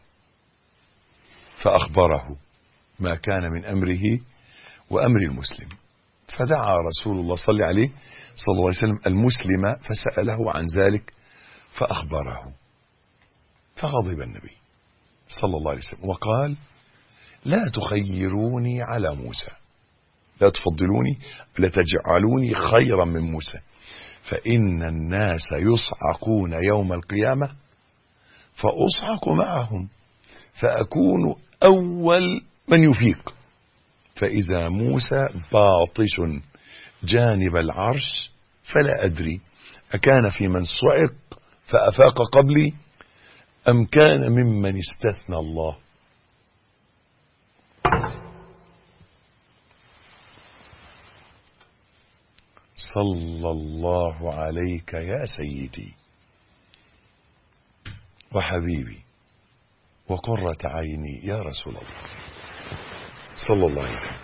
فأخبره ما كان من أمره وأمر المسلم فدعا رسول الله صلى عليه صلى الله عليه وسلم المسلم فسأله عن ذلك فأخبره فغضب النبي صلى الله عليه وسلم وقال لا تخيروني على موسى لا تفضلوني لتجعلوني خيرا من موسى فإن الناس يصعقون يوم القيامة فأصعق معهم فأكون أول من يفيق فإذا موسى باطش جانب العرش فلا أدري أكان في من صعق فأفاق قبلي أم كان ممن استثنى الله صلى الله عليك يا سيدي وحبيبي وقرة عيني يا رسول الله صلى الله عليه وسلم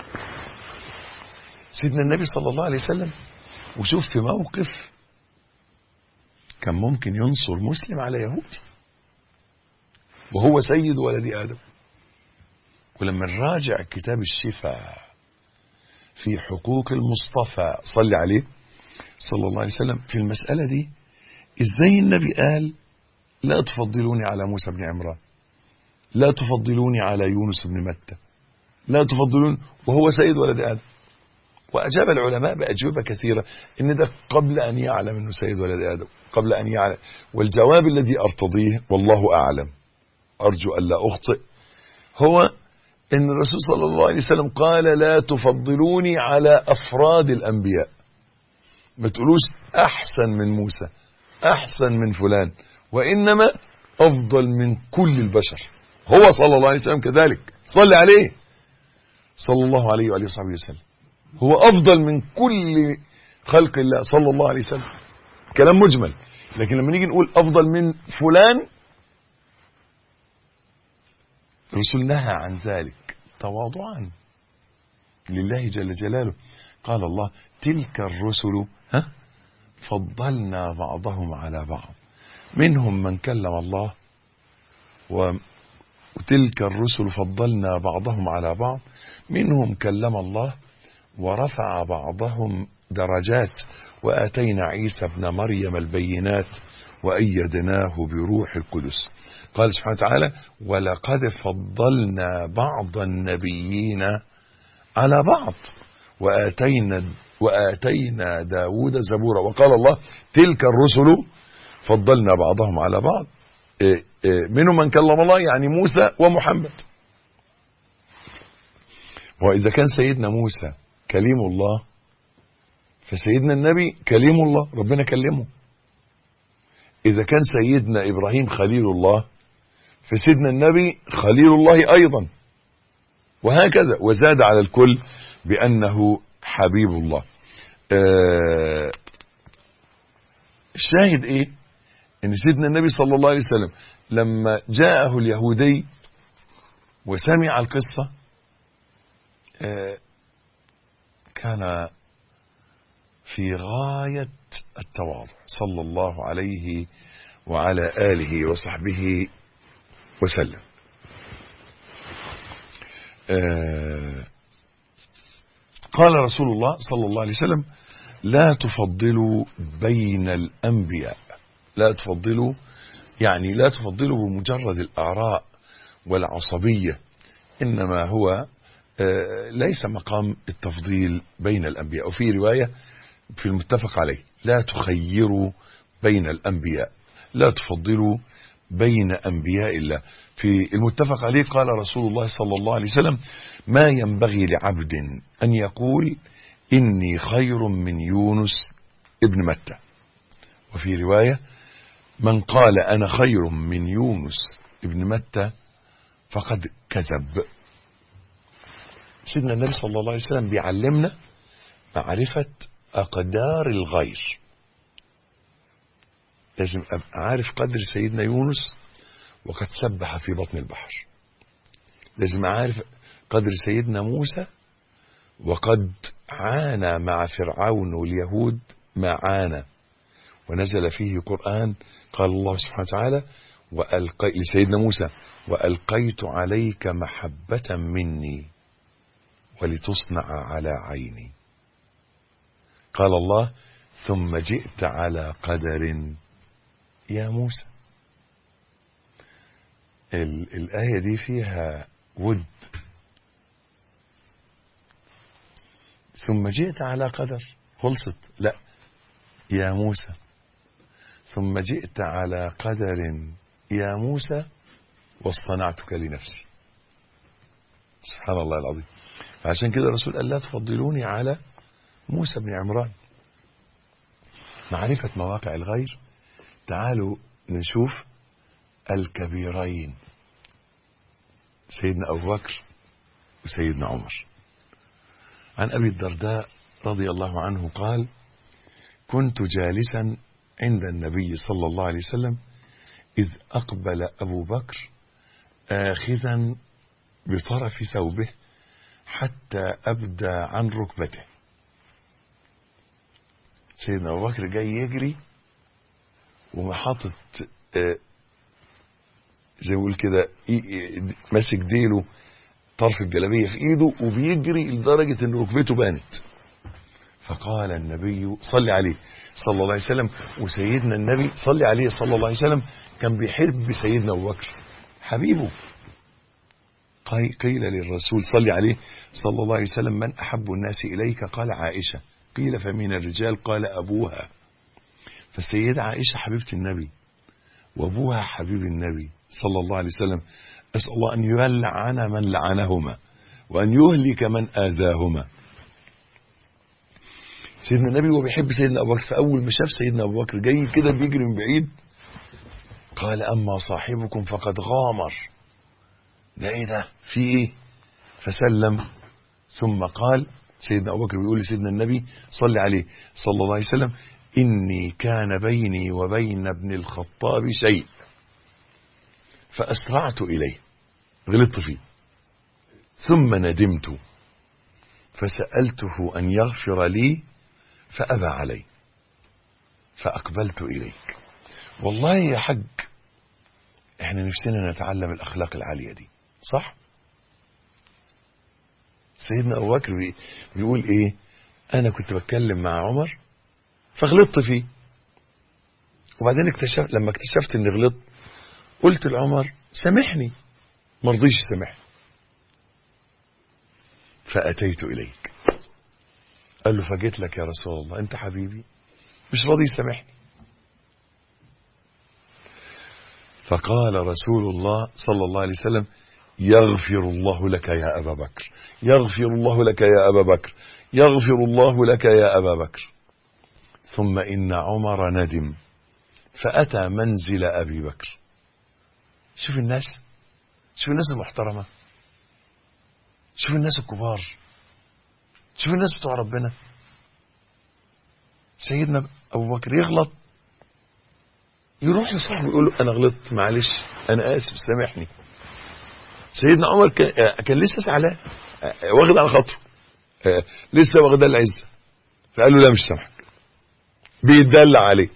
سيدنا النبي صلى الله عليه وسلم وشوف في موقف كان ممكن ينصر مسلم على يهودي وهو سيد ولد آدم ولما نراجع كتاب الشفاء في حقوق المصطفى صلى عليه صلى الله عليه وسلم في المسألة دي ازاي النبي قال لا تفضلوني على موسى بن عمران لا تفضلوني على يونس بن متى لا تفضلون وهو سيد ولد آدم وأجاب العلماء بأجوبة كثيرة إن ده قبل أن يعلم أنه سيد ولد آدم قبل أن يعلم والجواب الذي أرتضيه والله أعلم أرجو أن لا أخطئ هو ان الرسول صلى الله عليه وسلم قال لا تفضلوني على افراد الانبياء ما تقولوش احسن من موسى احسن من فلان وانما افضل من كل البشر هو صلى الله عليه وسلم كذلك صلى عليه صلى الله عليه وآله وصحبه وسلم هو افضل من كل خلق الله صلى الله عليه وسلم كلام مجمل لكن لما نيجي نقول افضل من فلان الرسول نهى عن ذلك تواضعا لله جل جلاله قال الله تلك الرسل ها فضلنا بعضهم على بعض منهم من كلم الله وتلك الرسل فضلنا بعضهم على بعض منهم كلم الله ورفع بعضهم درجات وآتينا عيسى ابن مريم البينات وأيدناه بروح القدس قال سبحانه وتعالى ولقد فضلنا بعض النبيين على بعض وآتينا وآتينا داود زبورا وقال الله تلك الرسل فضلنا بعضهم على بعض إيه إيه منهم من كلم الله يعني موسى ومحمد وإذا كان سيدنا موسى كليم الله فسيدنا النبي كليم الله ربنا كلمه إذا كان سيدنا إبراهيم خليل الله فسيدنا النبي خليل الله أيضا وهكذا وزاد على الكل بأنه حبيب الله آه الشاهد إيه إن سيدنا النبي صلى الله عليه وسلم لما جاءه اليهودي وسمع القصة آه كان في غاية التواضع صلى الله عليه وعلى آله وصحبه وسلم آه قال رسول الله صلى الله عليه وسلم لا تفضلوا بين الأنبياء لا تفضلوا يعني لا تفضلوا بمجرد الآراء والعصبية إنما هو آه ليس مقام التفضيل بين الأنبياء وفي رواية في المتفق عليه لا تخيروا بين الأنبياء لا تفضلوا بين أنبياء الله في المتفق عليه قال رسول الله صلى الله عليه وسلم ما ينبغي لعبد أن يقول إني خير من يونس ابن متى وفي رواية من قال أنا خير من يونس ابن متى فقد كذب سيدنا النبي صلى الله عليه وسلم بيعلمنا معرفة أقدار الغير لازم أبقى عارف قدر سيدنا يونس وقد سبح في بطن البحر لازم عارف قدر سيدنا موسى وقد عانى مع فرعون واليهود ما عانى ونزل فيه قرآن قال الله سبحانه وتعالى وألقي لسيدنا موسى وألقيت عليك محبة مني ولتصنع على عيني قال الله ثم جئت على قدر يا موسى الآية دي فيها ود ثم جئت على قدر خلصت لا يا موسى ثم جئت على قدر يا موسى واصطنعتك لنفسي سبحان الله العظيم فعشان كده الرسول قال لا تفضلوني على موسى بن عمران معرفة مواقع الغير تعالوا نشوف الكبيرين سيدنا أبو بكر وسيدنا عمر عن أبي الدرداء رضي الله عنه قال كنت جالسا عند النبي صلى الله عليه وسلم إذ أقبل أبو بكر آخذا بطرف ثوبه حتى أبدى عن ركبته سيدنا أبو بكر جاي يجري وحاطط زي ما يقول كده ماسك ديله طرف الجلابية في ايده وبيجري لدرجة ان ركبته بانت فقال النبي صلي عليه صلى الله عليه وسلم وسيدنا النبي صلي عليه صلى الله عليه وسلم كان بيحب سيدنا ابو بكر حبيبه قيل للرسول صلي عليه صلى الله عليه وسلم من احب الناس اليك قال عائشه قيل فمن الرجال قال ابوها فالسيدة عائشة حبيبة النبي وابوها حبيب النبي صلى الله عليه وسلم أسأل الله أن يلعن من لعنهما وأن يهلك من آذاهما سيدنا النبي هو بيحب سيدنا أبو بكر فأول ما شاف سيدنا أبو بكر جاي كده بيجري من بعيد قال أما صاحبكم فقد غامر ده إيه ده في إيه فسلم ثم قال سيدنا أبو بكر بيقول لسيدنا النبي صلى عليه صلى الله عليه وسلم إني كان بيني وبين ابن الخطاب شيء فأسرعت إليه غلطت فيه ثم ندمت فسألته أن يغفر لي فأبى علي فأقبلت إليك والله يا حج احنا نفسنا نتعلم الأخلاق العالية دي صح سيدنا أبو بكر بيقول إيه انا كنت بتكلم مع عمر فغلطت فيه وبعدين اكتشفت لما اكتشفت اني غلطت قلت لعمر سامحني ما رضيش يسامحني فاتيت اليك قال له فجيت لك يا رسول الله انت حبيبي مش راضي يسامحني فقال رسول الله صلى الله عليه وسلم يغفر الله لك يا أبا بكر يغفر الله لك يا أبا بكر يغفر الله لك يا أبا بكر ثم إن عمر ندم فأتى منزل أبي بكر شوف الناس شوف الناس المحترمة شوف الناس الكبار شوف الناس بتوع ربنا سيدنا أبو بكر يغلط يروح لصاحبه يقول له أنا غلطت معلش أنا آسف سامحني سيدنا عمر كان, كان لسه زعلان واخد على خاطره لسه واخد العزة فقال له لا مش سامحك بيتدلع عليه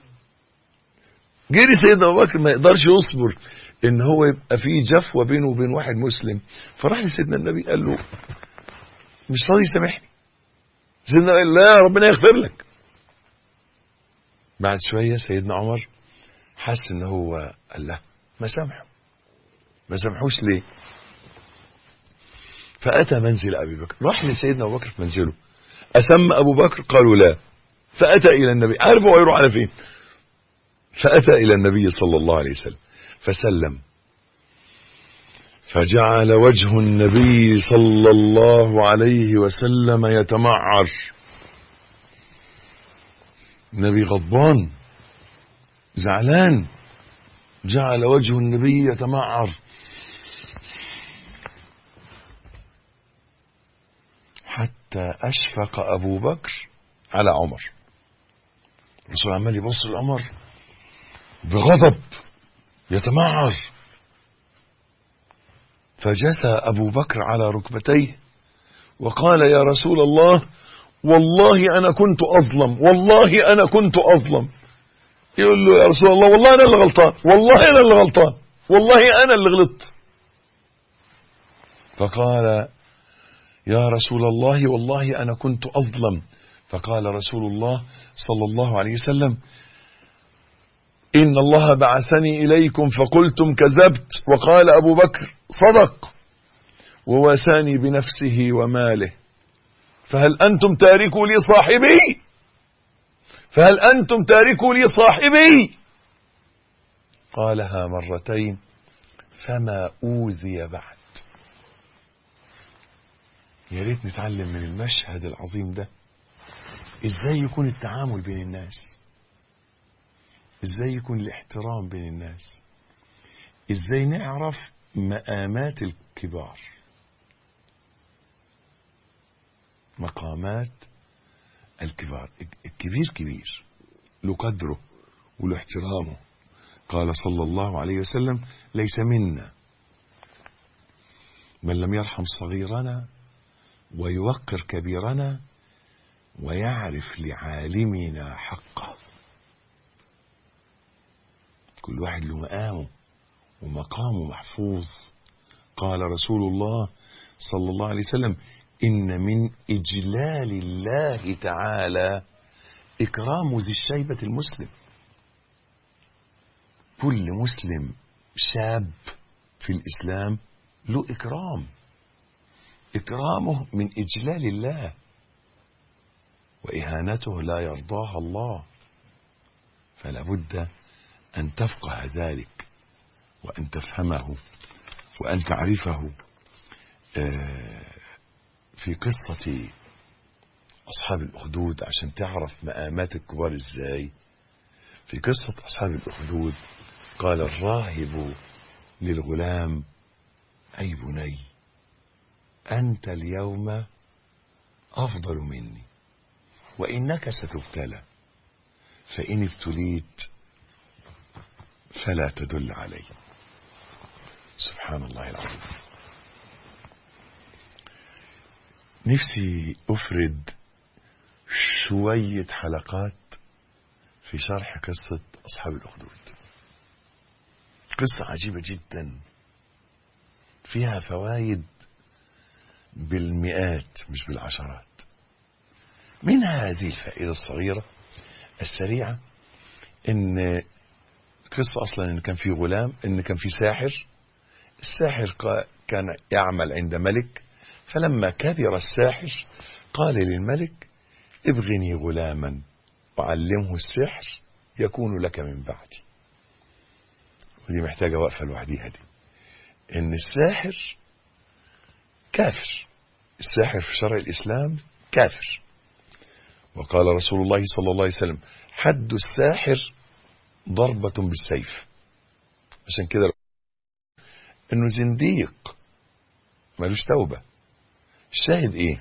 جري سيدنا ابو بكر ما يقدرش يصبر ان هو يبقى في جفوه بينه وبين واحد مسلم فراح لسيدنا النبي قال له مش راضي يسامحني سيدنا قال لا ربنا يغفر لك بعد شويه سيدنا عمر حس ان هو قال لا ما سامحه ما سامحوش ليه فاتى منزل ابي بكر راح لسيدنا ابو بكر في منزله اثم ابو بكر قالوا لا فاتى الى النبي عارف هو يروح على فين فاتى الى النبي صلى الله عليه وسلم فسلم فجعل وجه النبي صلى الله عليه وسلم يتمعر النبي غضبان زعلان جعل وجه النبي يتمعر حتى أشفق أبو بكر على عمر الرسول عمال يبص لعمر بغضب يتمعر فجثى أبو بكر على ركبتيه وقال يا رسول الله والله أنا كنت أظلم والله أنا كنت أظلم يقول له يا رسول الله والله أنا اللي غلطان والله أنا اللي غلطان والله أنا اللي غلطت فقال يا رسول الله والله أنا كنت أظلم فقال رسول الله صلى الله عليه وسلم إن الله بعثني إليكم فقلتم كذبت وقال أبو بكر صدق وواساني بنفسه وماله فهل أنتم تاركوا لي صاحبي فهل أنتم تاركوا لي صاحبي قالها مرتين فما أوذي بعد يا ريت نتعلم من المشهد العظيم ده ازاي يكون التعامل بين الناس ازاي يكون الاحترام بين الناس ازاي نعرف مقامات الكبار مقامات الكبار الكبير كبير له قدره وله احترامه قال صلى الله عليه وسلم ليس منا من لم يرحم صغيرنا ويوقر كبيرنا ويعرف لعالمنا حقه كل واحد له مقامه ومقامه محفوظ قال رسول الله صلى الله عليه وسلم إن من إجلال الله تعالى إكرام ذي الشيبة المسلم كل مسلم شاب في الإسلام له إكرام إكرامه من إجلال الله وإهانته لا يرضاها الله فلا بد أن تفقه ذلك وأن تفهمه وأن تعرفه في قصة أصحاب الأخدود عشان تعرف مقامات الكبار إزاي في قصة أصحاب الأخدود قال الراهب للغلام أي بني أنت اليوم أفضل مني وإنك ستبتلى فإن ابتليت فلا تدل علي سبحان الله العظيم نفسي أفرد شوية حلقات في شرح قصة أصحاب الأخدود قصة عجيبة جدا فيها فوائد بالمئات مش بالعشرات من هذه الفائدة الصغيرة السريعة ان قصة اصلا ان كان في غلام ان كان في ساحر الساحر قا- كان يعمل عند ملك فلما كبر الساحر قال للملك ابغني غلاما وعلمه السحر يكون لك من بعدي ودي محتاجة وقفة لوحديها دي ان الساحر كافر الساحر في شرع الاسلام كافر وقال رسول الله صلى الله عليه وسلم حد الساحر ضربة بالسيف عشان كده انه زنديق ملوش توبة الشاهد ايه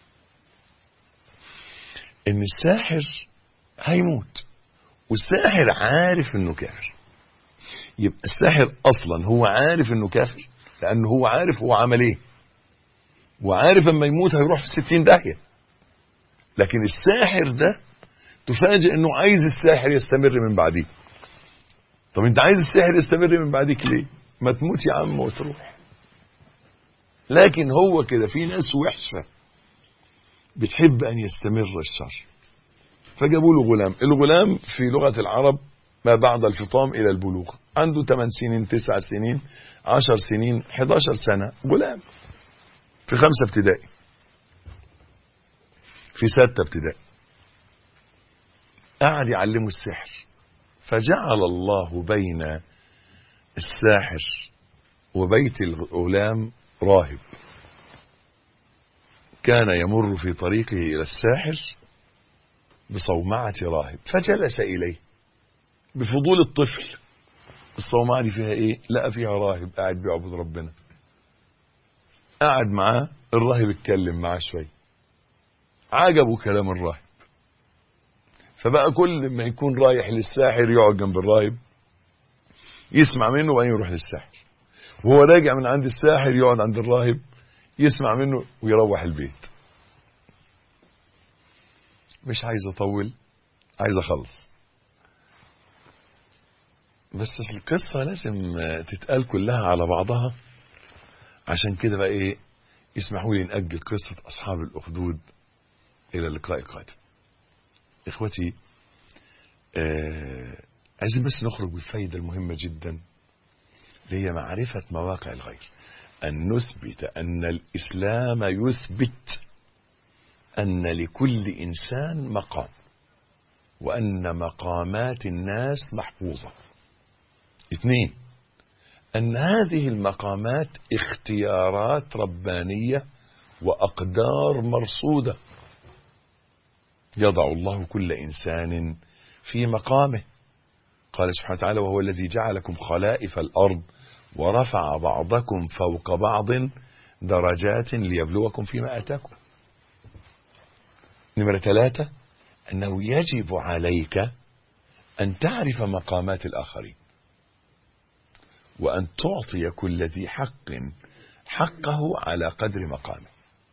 ان الساحر هيموت والساحر عارف انه كافر يبقى الساحر اصلا هو عارف انه كافر لانه هو عارف هو عمل ايه وعارف اما يموت هيروح في ستين داهية لكن الساحر ده تفاجئ انه عايز الساحر يستمر من بعديه طب انت عايز الساحر يستمر من بعديك ليه ما تموت يا عم وتروح لكن هو كده في ناس وحشة بتحب ان يستمر الشر فجابوا له غلام الغلام في لغة العرب ما بعد الفطام الى البلوغ عنده 8 سنين 9 سنين 10 سنين 11 سنة غلام في خمسة ابتدائي في ستة ابتدائي قعد يعلمه السحر فجعل الله بين الساحر وبيت الغلام راهب كان يمر في طريقه إلى الساحر بصومعة راهب فجلس إليه بفضول الطفل الصومعة دي فيها إيه لقى فيها راهب قاعد بيعبد ربنا قعد معاه الراهب اتكلم معاه شوية عجبه كلام الراهب فبقى كل ما يكون رايح للساحر يقعد جنب الراهب يسمع منه وبعدين يروح للساحر وهو راجع من عند الساحر يقعد عند الراهب يسمع منه ويروح البيت مش عايز اطول عايز اخلص بس القصة لازم تتقال كلها على بعضها عشان كده بقى ايه يسمحوا لي نأجل قصة أصحاب الأخدود إلى اللقاء القادم إخوتي آه عايزين بس نخرج بالفايدة المهمة جدا اللي هي معرفة مواقع الغير أن نثبت أن الإسلام يثبت أن لكل إنسان مقام وأن مقامات الناس محفوظة اثنين أن هذه المقامات اختيارات ربانية وأقدار مرصودة يضع الله كل إنسان في مقامه قال سبحانه وتعالى وهو الذي جعلكم خلائف الأرض ورفع بعضكم فوق بعض درجات ليبلوكم فيما آتاكم نمرة ثلاثة أنه يجب عليك أن تعرف مقامات الآخرين وأن تعطي كل ذي حق حقه على قدر مقامه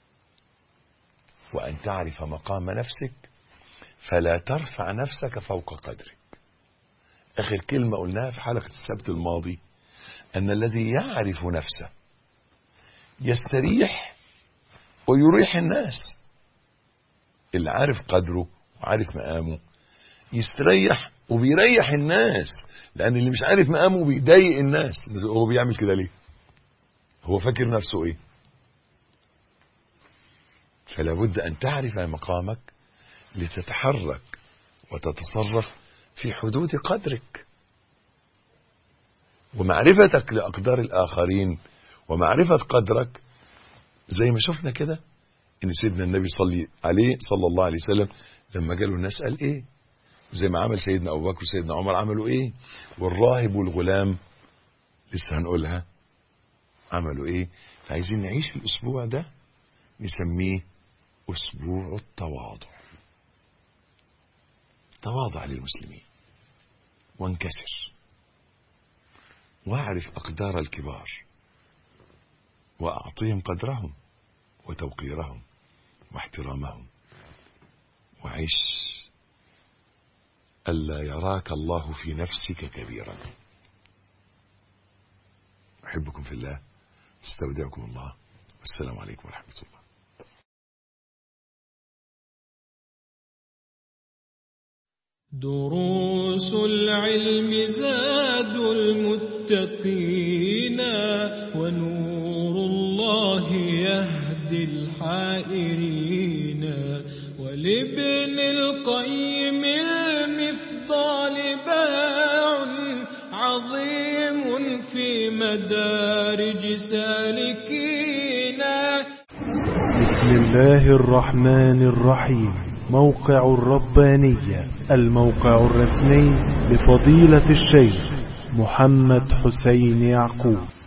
وأن تعرف مقام نفسك فلا ترفع نفسك فوق قدرك آخر كلمة قلناها في حلقة السبت الماضي أن الذي يعرف نفسه يستريح ويريح الناس اللي عارف قدره وعارف مقامه يستريح وبيريح الناس لأن اللي مش عارف مقامه بيضايق الناس هو بيعمل كده ليه هو فاكر نفسه ايه فلا بد أن تعرف مقامك لتتحرك وتتصرف في حدود قدرك ومعرفتك لأقدار الآخرين ومعرفة قدرك زي ما شفنا كده ان سيدنا النبي صلي عليه صلى الله عليه وسلم لما جاله الناس قال ايه زي ما عمل سيدنا ابو بكر وسيدنا عمر عملوا ايه والراهب والغلام لسه هنقولها عملوا ايه فعايزين نعيش في الاسبوع ده نسميه اسبوع التواضع تواضع للمسلمين وانكسر واعرف اقدار الكبار واعطيهم قدرهم وتوقيرهم واحترامهم وعش ألا يراك الله في نفسك كبيرا أحبكم في الله استودعكم الله والسلام عليكم ورحمة الله دروس العلم زاد المتقين ونور الله يهدي الحائرين ولابن القيم المفضال باع عظيم في مدارج سالكين بسم الله الرحمن الرحيم موقع الربانية الموقع الرسمي لفضيلة الشيخ محمد حسين يعقوب